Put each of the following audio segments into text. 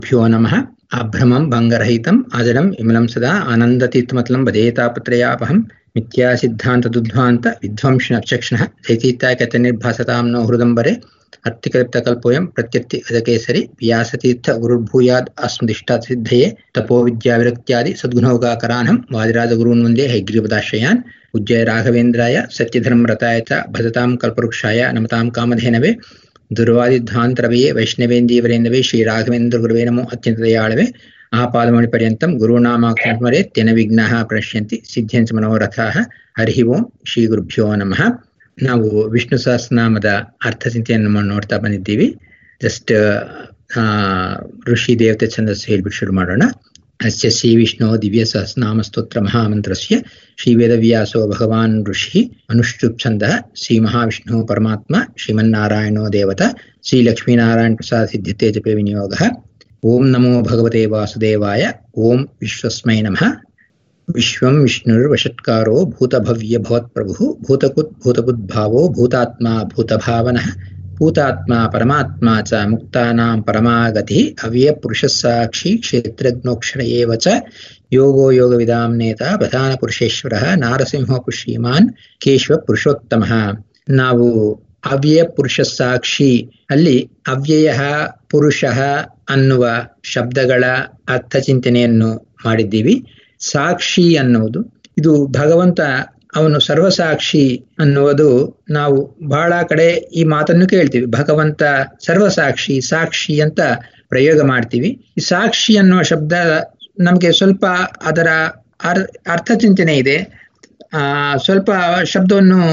भ्यो नमः अभ्रमं भङ्गरहितम् अजडं विमलं सदा आनन्दतीर्थमतलं वदेतापत्रयापहं मिथ्यासिद्धान्तदुद्ध्वान्त विध्वंसिनक्षक्षणः चैतीत्याकतनिर्भासतां नो हृदम्बरे अर्थिकल्प्तकल्पोऽयं प्रत्यर्ति अजकेसरि व्यासतीर्थ गुरुर्भूयाद् अस्मदिष्टासिद्धये तपोविद्याविरक्त्यादि सद्गुणौगाकरानं वादिराजगुरून् वन्दे हैग्रीपदाश्रयान् उज्जय राघवेन्द्राय सत्यधर्मरताय च भजतां कल्पवृक्षाय नमतां कामधेनवे ದುರ್ವಾದಿಧ್ವಾಂತರವೇ ವೈಷ್ಣವೇಂದೀವರೇಂದವೇ ಶ್ರೀ ರಾಘವೇಂದ್ರ ಗುರುವೇ ನಮೋ ಅತ್ಯಂತ ದಯಾಳವೇ ಆಪಾದಮಣಿ ಪರ್ಯಂತಂ ಗುರುನಾಮಾಕ್ಷರೇ ತೆನ ವಿಘ್ನಃ ಪ್ರಣಶ್ಯಂತಿ ಸಿದ್ಧ್ಯಂತ ಮನೋರಥಾಃ ಹರಿ ಓಂ ಶ್ರೀ ಗುರುಭ್ಯೋ ನಮಃ ನಾವು ವಿಷ್ಣು ಸಹಸ್ರನಾಮದ ಅರ್ಥಚಿಂತೆಯನ್ನು ನೋಡ್ತಾ ಬಂದಿದ್ದೀವಿ ಜಸ್ಟ್ ಋಷಿ ದೇವತೆ ಛಂದಸ್ಸು ಹೇಳ್ಬಿಟ್ಟು ಶುರು ಮಾಡೋಣ ಅಸ್ಯ ಶ್ರೀ ವಿಷ್ಣು ದಿವ್ಯ ಸಹಸ್ರನಾಮ ಸ್ತೋತ್ರ ಮಹಾಮಂತ್ರಸ್ಯ ಶ್ರೀ ವೇದವ್ಯಾಸೋ ಭಗವಾನ್ ಋಷಿ ಅನುಷ್ಠುಪ್ ಛಂದಃ ಶ್ರೀ ಮಹಾವಿಷ್ಣು ಪರಮಾತ್ಮ ಶ್ರೀಮನ್ನಾರಾಯಣೋ ದೇವತ ಶ್ರೀ ಲಕ್ಷ್ಮೀನಾರಾಯಣ ಪ್ರಸಾದ ಸಿದ್ಧತೆ ಜಪೆ ವಿನಿಯೋಗ ಓಂ ನಮೋ ಭಗವತೆ ವಾಸುದೇವಾಯ ಓಂ ವಿಶ್ವಸ್ಮೈ ನಮಃ ವಿಶ್ವಂ ವಿಷ್ಣುರ್ವಷಟ್ಕಾರೋ ಭೂತಭವ್ಯ ಭವತ್ಪ್ರಭು ಭೂತಕುತ್ ಭೂತಬುದ್ಭಾವೋ ಭೂತಾತ್ಮ ಭೂತಭಾವನಃ ಭೂತಾತ್ಮ ಪರಮಾತ್ಮ ಚ ಮುಕ್ತಾನಾಂ ಪರಮಾಗತಿ ಅವ್ಯಪುರುಷಸ್ಸಾಕ್ಷಿ ಕ್ಷೇತ್ರಜ್ಞೋಕ್ಷರ ಏವ ಚ ಯೋಗೋ ಯೋಗವಿದಾಂ ನೇತ ಪ್ರಧಾನ ಪುರುಷೇಶ್ವರ ನಾರಸಿಂಹೋಪು ಶ್ರೀಮಾನ್ ಕೇಶವ ಪುರುಷೋತ್ತಮ ನಾವು ಅವ್ಯಯ ಪುರುಷ ಸಾಕ್ಷಿ ಅಲ್ಲಿ ಅವ್ಯಯ ಪುರುಷ ಅನ್ನುವ ಶಬ್ದಗಳ ಅರ್ಥಚಿಂತನೆಯನ್ನು ಮಾಡಿದ್ದೀವಿ ಸಾಕ್ಷಿ ಅನ್ನುವುದು ಇದು ಭಗವಂತ ಅವನು ಸರ್ವಸಾಕ್ಷಿ ಅನ್ನುವುದು ನಾವು ಬಹಳ ಕಡೆ ಈ ಮಾತನ್ನು ಕೇಳ್ತೀವಿ ಭಗವಂತ ಸರ್ವಸಾಕ್ಷಿ ಸಾಕ್ಷಿ ಅಂತ ಪ್ರಯೋಗ ಮಾಡ್ತೀವಿ ಈ ಸಾಕ್ಷಿ ಅನ್ನುವ ಶಬ್ದ ನಮಗೆ ಸ್ವಲ್ಪ ಅದರ ಅರ್ಥ ಚಿಂತನೆ ಇದೆ ಆ ಸ್ವಲ್ಪ ಶಬ್ದವನ್ನು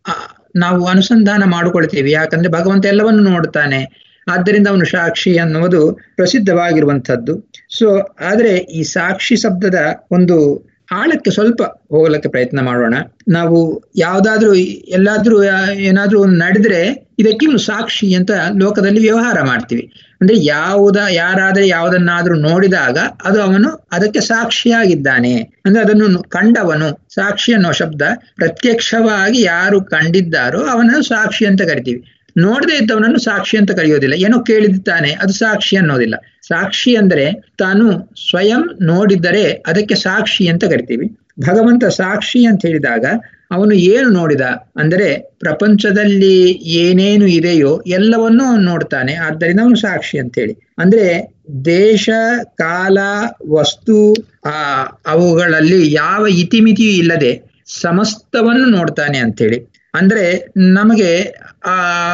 ನಾವು ಅನುಸಂಧಾನ ಮಾಡಿಕೊಳ್ತೀವಿ ಯಾಕಂದ್ರೆ ಭಗವಂತ ಎಲ್ಲವನ್ನು ನೋಡ್ತಾನೆ ಆದ್ದರಿಂದ ಅವನು ಸಾಕ್ಷಿ ಅನ್ನುವುದು ಪ್ರಸಿದ್ಧವಾಗಿರುವಂಥದ್ದು ಸೊ ಆದ್ರೆ ಈ ಸಾಕ್ಷಿ ಶಬ್ದದ ಒಂದು ಆಳಕ್ಕೆ ಸ್ವಲ್ಪ ಹೋಗಲಿಕ್ಕೆ ಪ್ರಯತ್ನ ಮಾಡೋಣ ನಾವು ಯಾವ್ದಾದ್ರೂ ಎಲ್ಲಾದ್ರೂ ಏನಾದ್ರೂ ಒಂದು ನಡೆದ್ರೆ ಇದಕ್ಕೆ ಸಾಕ್ಷಿ ಅಂತ ಲೋಕದಲ್ಲಿ ವ್ಯವಹಾರ ಮಾಡ್ತೀವಿ ಅಂದ್ರೆ ಯಾವುದ ಯಾರಾದ್ರೆ ಯಾವುದನ್ನಾದ್ರೂ ನೋಡಿದಾಗ ಅದು ಅವನು ಅದಕ್ಕೆ ಸಾಕ್ಷಿಯಾಗಿದ್ದಾನೆ ಅಂದ್ರೆ ಅದನ್ನು ಕಂಡವನು ಸಾಕ್ಷಿ ಅನ್ನೋ ಶಬ್ದ ಪ್ರತ್ಯಕ್ಷವಾಗಿ ಯಾರು ಕಂಡಿದ್ದಾರೋ ಅವನನ್ನು ಸಾಕ್ಷಿ ಅಂತ ಕರಿತೀವಿ ನೋಡದೆ ಇದ್ದವನನ್ನು ಸಾಕ್ಷಿ ಅಂತ ಕರೆಯೋದಿಲ್ಲ ಏನೋ ಕೇಳಿದ್ದಾನೆ ಅದು ಸಾಕ್ಷಿ ಅನ್ನೋದಿಲ್ಲ ಸಾಕ್ಷಿ ಅಂದ್ರೆ ತಾನು ಸ್ವಯಂ ನೋಡಿದ್ದರೆ ಅದಕ್ಕೆ ಸಾಕ್ಷಿ ಅಂತ ಕರಿತೀವಿ ಭಗವಂತ ಸಾಕ್ಷಿ ಅಂತ ಹೇಳಿದಾಗ ಅವನು ಏನು ನೋಡಿದ ಅಂದರೆ ಪ್ರಪಂಚದಲ್ಲಿ ಏನೇನು ಇದೆಯೋ ಎಲ್ಲವನ್ನೂ ಅವನು ನೋಡ್ತಾನೆ ಆದ್ದರಿಂದ ಅವನು ಸಾಕ್ಷಿ ಅಂತ ಹೇಳಿ ಅಂದ್ರೆ ದೇಶ ಕಾಲ ವಸ್ತು ಆ ಅವುಗಳಲ್ಲಿ ಯಾವ ಇತಿಮಿತಿಯೂ ಇಲ್ಲದೆ ಸಮಸ್ತವನ್ನು ನೋಡ್ತಾನೆ ಅಂತೇಳಿ ಅಂದ್ರೆ ನಮಗೆ ಆ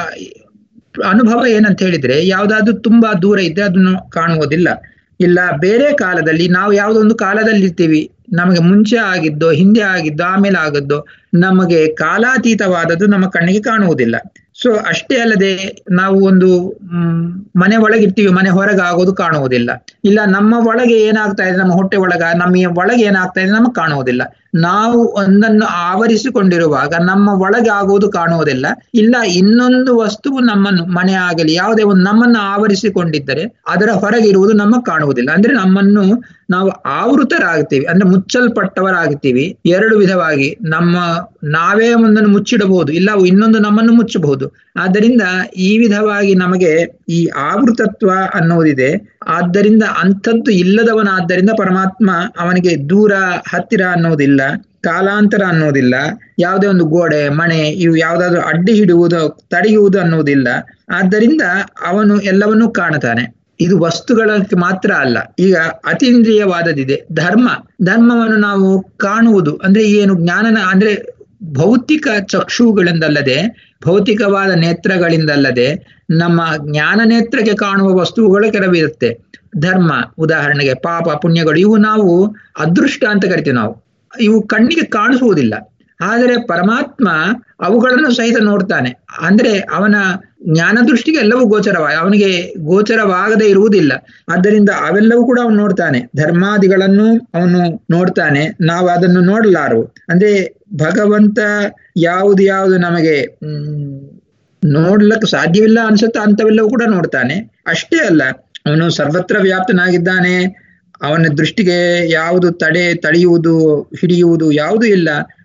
ಅನುಭವ ಏನಂತ ಹೇಳಿದ್ರೆ ಯಾವ್ದಾದ್ರು ತುಂಬಾ ದೂರ ಇದ್ರೆ ಅದನ್ನು ಕಾಣುವುದಿಲ್ಲ ಇಲ್ಲ ಬೇರೆ ಕಾಲದಲ್ಲಿ ನಾವು ಯಾವುದೊಂದು ಕಾಲದಲ್ಲಿ ಇರ್ತೀವಿ ನಮಗೆ ಮುಂಚೆ ಆಗಿದ್ದೋ ಹಿಂದೆ ಆಗಿದ್ದೋ ಆಮೇಲೆ ಆಗದ್ದೋ ನಮಗೆ ಕಾಲಾತೀತವಾದದ್ದು ನಮ್ಮ ಕಣ್ಣಿಗೆ ಕಾಣುವುದಿಲ್ಲ ಸೊ ಅಷ್ಟೇ ಅಲ್ಲದೆ ನಾವು ಒಂದು ಮನೆ ಒಳಗಿರ್ತೀವಿ ಮನೆ ಹೊರಗೆ ಆಗೋದು ಕಾಣುವುದಿಲ್ಲ ಇಲ್ಲ ನಮ್ಮ ಒಳಗೆ ಏನಾಗ್ತಾ ಇದೆ ನಮ್ಮ ಹೊಟ್ಟೆ ಒಳಗ ನಮ್ಮ ಒಳಗೆ ಏನಾಗ್ತಾ ಇದೆ ನಮಗೆ ಕಾಣುವುದಿಲ್ಲ ನಾವು ಒಂದನ್ನು ಆವರಿಸಿಕೊಂಡಿರುವಾಗ ನಮ್ಮ ಒಳಗೆ ಆಗುವುದು ಕಾಣುವುದಿಲ್ಲ ಇಲ್ಲ ಇನ್ನೊಂದು ವಸ್ತುವು ನಮ್ಮನ್ನು ಮನೆ ಆಗಲಿ ಯಾವುದೇ ಒಂದು ನಮ್ಮನ್ನು ಆವರಿಸಿಕೊಂಡಿದ್ದರೆ ಅದರ ಹೊರಗಿರುವುದು ನಮಗೆ ಕಾಣುವುದಿಲ್ಲ ಅಂದ್ರೆ ನಮ್ಮನ್ನು ನಾವು ಆವೃತರಾಗ್ತೀವಿ ಅಂದ್ರೆ ಮುಚ್ಚಲ್ಪಟ್ಟವರಾಗ್ತೀವಿ ಎರಡು ವಿಧವಾಗಿ ನಮ್ಮ ನಾವೇ ಒಂದನ್ನು ಮುಚ್ಚಿಡಬಹುದು ಇಲ್ಲ ಇನ್ನೊಂದು ನಮ್ಮನ್ನು ಮುಚ್ಚಬಹುದು ಆದ್ದರಿಂದ ಈ ವಿಧವಾಗಿ ನಮಗೆ ಈ ಆವೃತತ್ವ ಅನ್ನುವುದಿದೆ ಆದ್ದರಿಂದ ಅಂಥದ್ದು ಇಲ್ಲದವನಾದ್ದರಿಂದ ಪರಮಾತ್ಮ ಅವನಿಗೆ ದೂರ ಹತ್ತಿರ ಅನ್ನೋದಿಲ್ಲ ಕಾಲಾಂತರ ಅನ್ನೋದಿಲ್ಲ ಯಾವುದೇ ಒಂದು ಗೋಡೆ ಮನೆ ಇವು ಯಾವುದಾದ್ರೂ ಅಡ್ಡಿ ಹಿಡುವುದು ತಡೆಯುವುದು ಅನ್ನೋದಿಲ್ಲ ಆದ್ದರಿಂದ ಅವನು ಎಲ್ಲವನ್ನೂ ಕಾಣುತ್ತಾನೆ ಇದು ವಸ್ತುಗಳಿಗೆ ಮಾತ್ರ ಅಲ್ಲ ಈಗ ಅತೀಂದ್ರಿಯವಾದದಿದೆ ಧರ್ಮ ಧರ್ಮವನ್ನು ನಾವು ಕಾಣುವುದು ಅಂದ್ರೆ ಏನು ಜ್ಞಾನನ ಅಂದ್ರೆ ಭೌತಿಕ ಚಕ್ಷುಗಳಿಂದಲ್ಲದೆ ಭೌತಿಕವಾದ ನೇತ್ರಗಳಿಂದಲ್ಲದೆ ನಮ್ಮ ಜ್ಞಾನ ನೇತ್ರಕ್ಕೆ ಕಾಣುವ ವಸ್ತುಗಳು ಕೆಲವಿರುತ್ತೆ ಧರ್ಮ ಉದಾಹರಣೆಗೆ ಪಾಪ ಪುಣ್ಯಗಳು ಇವು ನಾವು ಅದೃಷ್ಟ ಅಂತ ಕರಿತೀವಿ ನಾವು ಇವು ಕಣ್ಣಿಗೆ ಕಾಣಿಸುವುದಿಲ್ಲ ಆದರೆ ಪರಮಾತ್ಮ ಅವುಗಳನ್ನು ಸಹಿತ ನೋಡ್ತಾನೆ ಅಂದ್ರೆ ಅವನ ಜ್ಞಾನ ದೃಷ್ಟಿಗೆ ಎಲ್ಲವೂ ಗೋಚರವ ಅವನಿಗೆ ಗೋಚರವಾಗದೇ ಇರುವುದಿಲ್ಲ ಆದ್ದರಿಂದ ಅವೆಲ್ಲವೂ ಕೂಡ ಅವನು ನೋಡ್ತಾನೆ ಧರ್ಮಾದಿಗಳನ್ನು ಅವನು ನೋಡ್ತಾನೆ ನಾವು ಅದನ್ನು ನೋಡಲಾರು ಅಂದ್ರೆ ಭಗವಂತ ಯಾವುದು ಯಾವುದು ನಮಗೆ ಹ್ಮ್ ನೋಡ್ಲಕ್ಕೆ ಸಾಧ್ಯವಿಲ್ಲ ಅನ್ಸುತ್ತೆ ಅಂತವೆಲ್ಲವೂ ಕೂಡ ನೋಡ್ತಾನೆ ಅಷ್ಟೇ ಅಲ್ಲ ಅವನು ಸರ್ವತ್ರ ವ್ಯಾಪ್ತನಾಗಿದ್ದಾನೆ ಅವನ ದೃಷ್ಟಿಗೆ ಯಾವುದು ತಡೆ ತಡೆಯುವುದು ಹಿಡಿಯುವುದು ಯಾವುದೂ ಇಲ್ಲ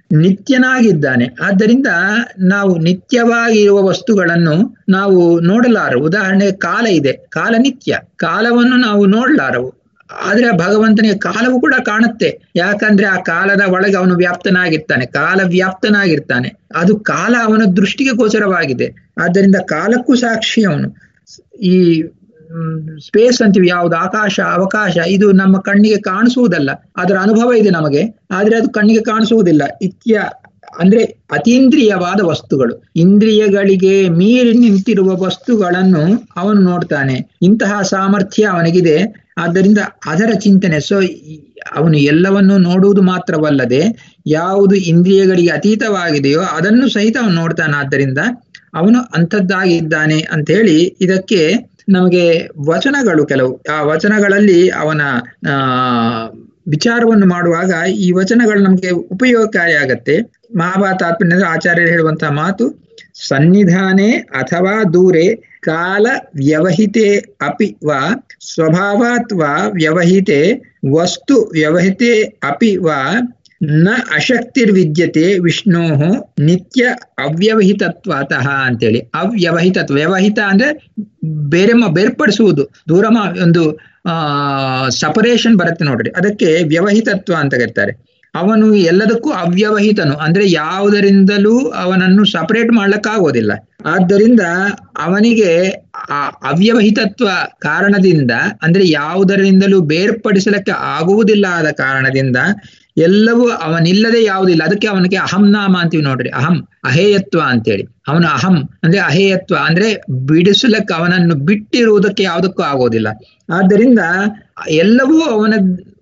ನಿತ್ಯನಾಗಿದ್ದಾನೆ ಆದ್ದರಿಂದ ನಾವು ನಿತ್ಯವಾಗಿರುವ ವಸ್ತುಗಳನ್ನು ನಾವು ನೋಡಲಾರವು ಉದಾಹರಣೆಗೆ ಕಾಲ ಇದೆ ಕಾಲ ನಿತ್ಯ ಕಾಲವನ್ನು ನಾವು ನೋಡಲಾರವು ಆದ್ರೆ ಭಗವಂತನಿಗೆ ಕಾಲವು ಕೂಡ ಕಾಣುತ್ತೆ ಯಾಕಂದ್ರೆ ಆ ಕಾಲದ ಒಳಗೆ ಅವನು ವ್ಯಾಪ್ತನಾಗಿರ್ತಾನೆ ಕಾಲ ವ್ಯಾಪ್ತನಾಗಿರ್ತಾನೆ ಅದು ಕಾಲ ಅವನ ದೃಷ್ಟಿಗೆ ಗೋಚರವಾಗಿದೆ ಆದ್ದರಿಂದ ಕಾಲಕ್ಕೂ ಸಾಕ್ಷಿ ಅವನು ಈ ಸ್ಪೇಸ್ ಅಂತೀವಿ ಯಾವುದು ಆಕಾಶ ಅವಕಾಶ ಇದು ನಮ್ಮ ಕಣ್ಣಿಗೆ ಕಾಣಿಸುವುದಲ್ಲ ಅದರ ಅನುಭವ ಇದೆ ನಮಗೆ ಆದ್ರೆ ಅದು ಕಣ್ಣಿಗೆ ಕಾಣಿಸುವುದಿಲ್ಲ ಇತ್ಯ ಅಂದ್ರೆ ಅತೀಂದ್ರಿಯವಾದ ವಸ್ತುಗಳು ಇಂದ್ರಿಯಗಳಿಗೆ ಮೀರಿ ನಿಂತಿರುವ ವಸ್ತುಗಳನ್ನು ಅವನು ನೋಡ್ತಾನೆ ಇಂತಹ ಸಾಮರ್ಥ್ಯ ಅವನಿಗಿದೆ ಆದ್ದರಿಂದ ಅದರ ಚಿಂತನೆ ಸೊ ಅವನು ಎಲ್ಲವನ್ನು ನೋಡುವುದು ಮಾತ್ರವಲ್ಲದೆ ಯಾವುದು ಇಂದ್ರಿಯಗಳಿಗೆ ಅತೀತವಾಗಿದೆಯೋ ಅದನ್ನು ಸಹಿತ ಅವನು ನೋಡ್ತಾನೆ ಆದ್ದರಿಂದ ಅವನು ಅಂಥದ್ದಾಗಿದ್ದಾನೆ ಅಂತ ಹೇಳಿ ಇದಕ್ಕೆ ನಮಗೆ ವಚನಗಳು ಕೆಲವು ಆ ವಚನಗಳಲ್ಲಿ ಅವನ ಆ ವಿಚಾರವನ್ನು ಮಾಡುವಾಗ ಈ ವಚನಗಳು ನಮಗೆ ಉಪಯೋಗಕಾರಿಯಾಗತ್ತೆ ಮಹಾಭಾರತ ತಾತ್ಪರ್ಯ ಆಚಾರ್ಯರು ಹೇಳುವಂತಹ ಮಾತು ಸನ್ನಿಧಾನೆ ಅಥವಾ ದೂರೆ ಕಾಲ ವ್ಯವಹಿತೆ ಅಪಿ ವಾ ಸ್ವಭಾವಾತ್ ವಾ ವ್ಯವಹಿತೆ ವಸ್ತು ವ್ಯವಹಿತೆ ಅಪಿ ವಾ ನ ಅಶಕ್ತಿರ್ವಿದ್ಯತೆ ವಿಷ್ಣೋ ನಿತ್ಯ ಅವ್ಯವಹಿತತ್ವತಃ ಅಂತೇಳಿ ಅವ್ಯವಹಿತತ್ವ ವ್ಯವಹಿತ ಅಂದ್ರೆ ಬೇರೆ ಬೇರ್ಪಡಿಸುವುದು ದೂರ ಒಂದು ಆ ಸಪರೇಷನ್ ಬರುತ್ತೆ ನೋಡ್ರಿ ಅದಕ್ಕೆ ವ್ಯವಹಿತತ್ವ ಅಂತ ಕರೀತಾರೆ ಅವನು ಎಲ್ಲದಕ್ಕೂ ಅವ್ಯವಹಿತನು ಅಂದ್ರೆ ಯಾವುದರಿಂದಲೂ ಅವನನ್ನು ಸಪರೇಟ್ ಮಾಡ್ಲಿಕ್ಕಾಗೋದಿಲ್ಲ ಆದ್ದರಿಂದ ಅವನಿಗೆ ಆ ಅವ್ಯವಹಿತತ್ವ ಕಾರಣದಿಂದ ಅಂದ್ರೆ ಯಾವುದರಿಂದಲೂ ಬೇರ್ಪಡಿಸಲಿಕ್ಕೆ ಆಗುವುದಿಲ್ಲ ಆದ ಕಾರಣದಿಂದ ಎಲ್ಲವೂ ಅವನಿಲ್ಲದೆ ಯಾವುದಿಲ್ಲ ಅದಕ್ಕೆ ಅವನಿಗೆ ಅಹಂನಾಮ ಅಂತೀವಿ ನೋಡ್ರಿ ಅಹಂ ಅಹೇಯತ್ವ ಅಂತೇಳಿ ಅವನು ಅಹಂ ಅಂದ್ರೆ ಅಹೇಯತ್ವ ಅಂದ್ರೆ ಬಿಡಿಸಲಕ್ಕೆ ಅವನನ್ನು ಬಿಟ್ಟಿರುವುದಕ್ಕೆ ಯಾವುದಕ್ಕೂ ಆಗೋದಿಲ್ಲ ಆದ್ದರಿಂದ ಎಲ್ಲವೂ ಅವನ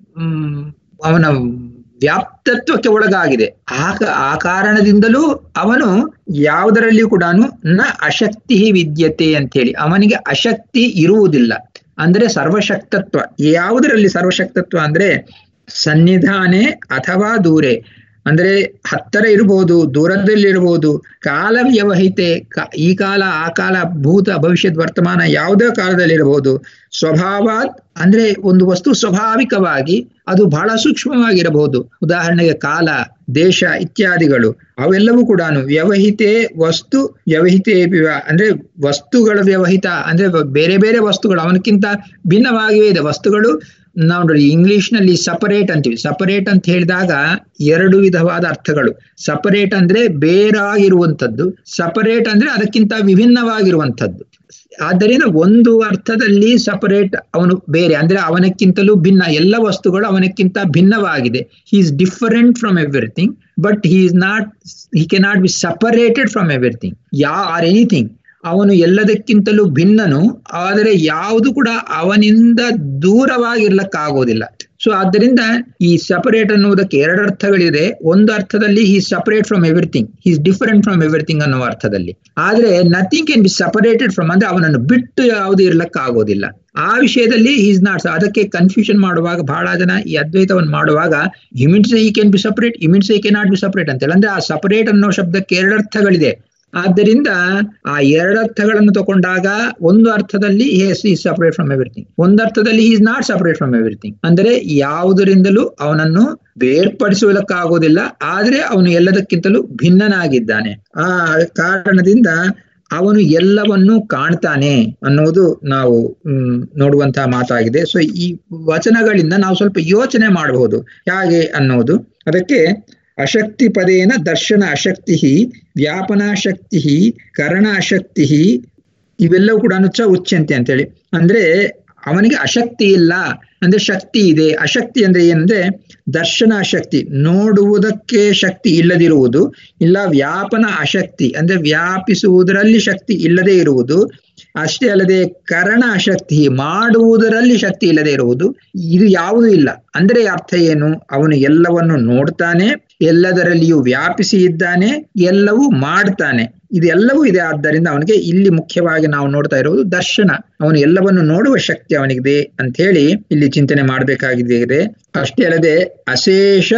ಅವನ ವ್ಯಾಪ್ತತ್ವಕ್ಕೆ ಒಳಗಾಗಿದೆ ಆ ಆ ಕಾರಣದಿಂದಲೂ ಅವನು ಯಾವುದರಲ್ಲಿಯೂ ಕೂಡ ನ ಅಶಕ್ತಿ ವಿದ್ಯತೆ ಅಂತ ಹೇಳಿ ಅವನಿಗೆ ಅಶಕ್ತಿ ಇರುವುದಿಲ್ಲ ಅಂದ್ರೆ ಸರ್ವಶಕ್ತತ್ವ ಯಾವುದರಲ್ಲಿ ಸರ್ವಶಕ್ತತ್ವ ಅಂದ್ರೆ ಸನ್ನಿಧಾನೆ ಅಥವಾ ದೂರೆ ಅಂದ್ರೆ ಹತ್ತರ ಇರಬಹುದು ದೂರದಲ್ಲಿರ್ಬೋದು ಕಾಲ ವ್ಯವಹಿತೆ ಈ ಕಾಲ ಆ ಕಾಲ ಭೂತ ಭವಿಷ್ಯದ ವರ್ತಮಾನ ಯಾವುದೇ ಕಾಲದಲ್ಲಿರಬಹುದು ಸ್ವಭಾವಾತ್ ಅಂದ್ರೆ ಒಂದು ವಸ್ತು ಸ್ವಾಭಾವಿಕವಾಗಿ ಅದು ಬಹಳ ಸೂಕ್ಷ್ಮವಾಗಿರಬಹುದು ಉದಾಹರಣೆಗೆ ಕಾಲ ದೇಶ ಇತ್ಯಾದಿಗಳು ಅವೆಲ್ಲವೂ ಕೂಡ ವ್ಯವಹಿತೆ ವಸ್ತು ವ್ಯವಹಿತೆ ಅಂದ್ರೆ ವಸ್ತುಗಳ ವ್ಯವಹಿತ ಅಂದ್ರೆ ಬೇರೆ ಬೇರೆ ವಸ್ತುಗಳು ಅವನಕ್ಕಿಂತ ಭಿನ್ನವಾಗಿಯೇ ಇದೆ ವಸ್ತುಗಳು ನಾವು ನೋಡಿ ಇಂಗ್ಲಿಷ್ ನಲ್ಲಿ ಸಪರೇಟ್ ಅಂತೀವಿ ಸಪರೇಟ್ ಅಂತ ಹೇಳಿದಾಗ ಎರಡು ವಿಧವಾದ ಅರ್ಥಗಳು ಸಪರೇಟ್ ಅಂದ್ರೆ ಬೇರಾಗಿರುವಂಥದ್ದು ಸಪರೇಟ್ ಅಂದ್ರೆ ಅದಕ್ಕಿಂತ ವಿಭಿನ್ನವಾಗಿರುವಂಥದ್ದು ಆದ್ದರಿಂದ ಒಂದು ಅರ್ಥದಲ್ಲಿ ಸಪರೇಟ್ ಅವನು ಬೇರೆ ಅಂದ್ರೆ ಅವನಕ್ಕಿಂತಲೂ ಭಿನ್ನ ಎಲ್ಲ ವಸ್ತುಗಳು ಅವನಕ್ಕಿಂತ ಭಿನ್ನವಾಗಿದೆ he is different from everything but he is not he can not be separated from everything ಯಾ ಆರ್ ಎನಿಥಿಂಗ್ ಅವನು ಎಲ್ಲದಕ್ಕಿಂತಲೂ ಭಿನ್ನನು ಆದರೆ ಯಾವುದು ಕೂಡ ಅವನಿಂದ ದೂರವಾಗಿರ್ಲಕ್ಕಾಗೋದಿಲ್ಲ ಸೊ ಆದ್ದರಿಂದ ಈ ಸಪರೇಟ್ ಅನ್ನುವುದಕ್ಕೆ ಎರಡು ಅರ್ಥಗಳಿದೆ ಒಂದು ಅರ್ಥದಲ್ಲಿ he separate from everything is different from everything ಅನ್ನುವ ಅರ್ಥದಲ್ಲಿ ಆದ್ರೆ nothing can be separated from ಅಂದ್ರೆ ಅವನನ್ನು ಬಿಟ್ಟು ಯಾವುದು ಇರ್ಲಕ್ಕಾಗೋದಿಲ್ಲ ಆ ವಿಷಯದಲ್ಲಿ ಈಸ್ ನಾಟ್ ಅದಕ್ಕೆ ಕನ್ಫ್ಯೂಷನ್ ಮಾಡುವಾಗ ಬಹಳ ಜನ ಈ ಅದ್ವೈತವನ್ನು ಮಾಡುವಾಗ ಇಮಿನ್ಸ್ ಈ ಕ್ಯಾನ್ ಬಿ ಸಪರೇಟ್ ಇಮಿನ್ಸ್ ಈ ಕೆ ನಾಟ್ ಬಿ ಸಪರೇಟ್ ಅಂತ ಅಂದ್ರೆ ಆ ಸಪರೇಟ್ ಅನ್ನೋ ಶಬ್ದಕ್ಕೆ ಎರಡು ಅರ್ಥಗಳಿದೆ ಆದ್ದರಿಂದ ಆ ಎರಡರ್ಥಗಳನ್ನು ತಗೊಂಡಾಗ ಒಂದು ಅರ್ಥದಲ್ಲಿ he's is separate from everything ಒಂದು ಅರ್ಥದಲ್ಲಿ is not separate from everything ಅಂದರೆ ಯಾವುದರಿಂದಲೂ ಅವನನ್ನು ಬೇರ್ಪಡಿಸುವುದಕ್ಕಾಗೋದಿಲ್ಲ ಆದ್ರೆ ಅವನು ಎಲ್ಲದಕ್ಕಿಂತಲೂ ಭಿನ್ನನಾಗಿದ್ದಾನೆ ಆ ಕಾರಣದಿಂದ ಅವನು ಎಲ್ಲವನ್ನೂ ಕಾಣ್ತಾನೆ ಅನ್ನುವುದು ನಾವು ಹ್ಮ್ ನೋಡುವಂತಹ ಮಾತಾಗಿದೆ ಸೊ ಈ ವಚನಗಳಿಂದ ನಾವು ಸ್ವಲ್ಪ ಯೋಚನೆ ಮಾಡಬಹುದು ಹೇಗೆ ಅನ್ನೋದು ಅದಕ್ಕೆ ಅಶಕ್ತಿ ಪದೇನ ದರ್ಶನ ಅಶಕ್ತಿ ವ್ಯಾಪನಾಶಕ್ತಿ ಕರಣ ಅಶಕ್ತಿ ಇವೆಲ್ಲವೂ ಕೂಡ ಚ ಉಚ್ಚಂತೆ ಅಂತೇಳಿ ಅಂದ್ರೆ ಅವನಿಗೆ ಅಶಕ್ತಿ ಇಲ್ಲ ಅಂದ್ರೆ ಶಕ್ತಿ ಇದೆ ಅಶಕ್ತಿ ಅಂದ್ರೆ ಏನಂದ್ರೆ ದರ್ಶನ ಅಶಕ್ತಿ ನೋಡುವುದಕ್ಕೆ ಶಕ್ತಿ ಇಲ್ಲದಿರುವುದು ಇಲ್ಲ ವ್ಯಾಪನ ಅಶಕ್ತಿ ಅಂದ್ರೆ ವ್ಯಾಪಿಸುವುದರಲ್ಲಿ ಶಕ್ತಿ ಇಲ್ಲದೆ ಇರುವುದು ಅಷ್ಟೇ ಅಲ್ಲದೆ ಕರಣ ಅಶಕ್ತಿ ಮಾಡುವುದರಲ್ಲಿ ಶಕ್ತಿ ಇಲ್ಲದೆ ಇರುವುದು ಇದು ಯಾವುದೂ ಇಲ್ಲ ಅಂದ್ರೆ ಅರ್ಥ ಏನು ಅವನು ಎಲ್ಲವನ್ನು ನೋಡ್ತಾನೆ ಎಲ್ಲದರಲ್ಲಿಯೂ ವ್ಯಾಪಿಸಿ ಇದ್ದಾನೆ ಎಲ್ಲವೂ ಮಾಡ್ತಾನೆ ಇದೆಲ್ಲವೂ ಇದೆ ಆದ್ದರಿಂದ ಅವನಿಗೆ ಇಲ್ಲಿ ಮುಖ್ಯವಾಗಿ ನಾವು ನೋಡ್ತಾ ಇರುವುದು ದರ್ಶನ ಅವನು ಎಲ್ಲವನ್ನು ನೋಡುವ ಶಕ್ತಿ ಅವನಿಗಿದೆ ಅಂತ ಹೇಳಿ ಇಲ್ಲಿ ಚಿಂತನೆ ಮಾಡಬೇಕಾಗಿದೆ ಅಷ್ಟೇ ಅಲ್ಲದೆ ಅಶೇಷ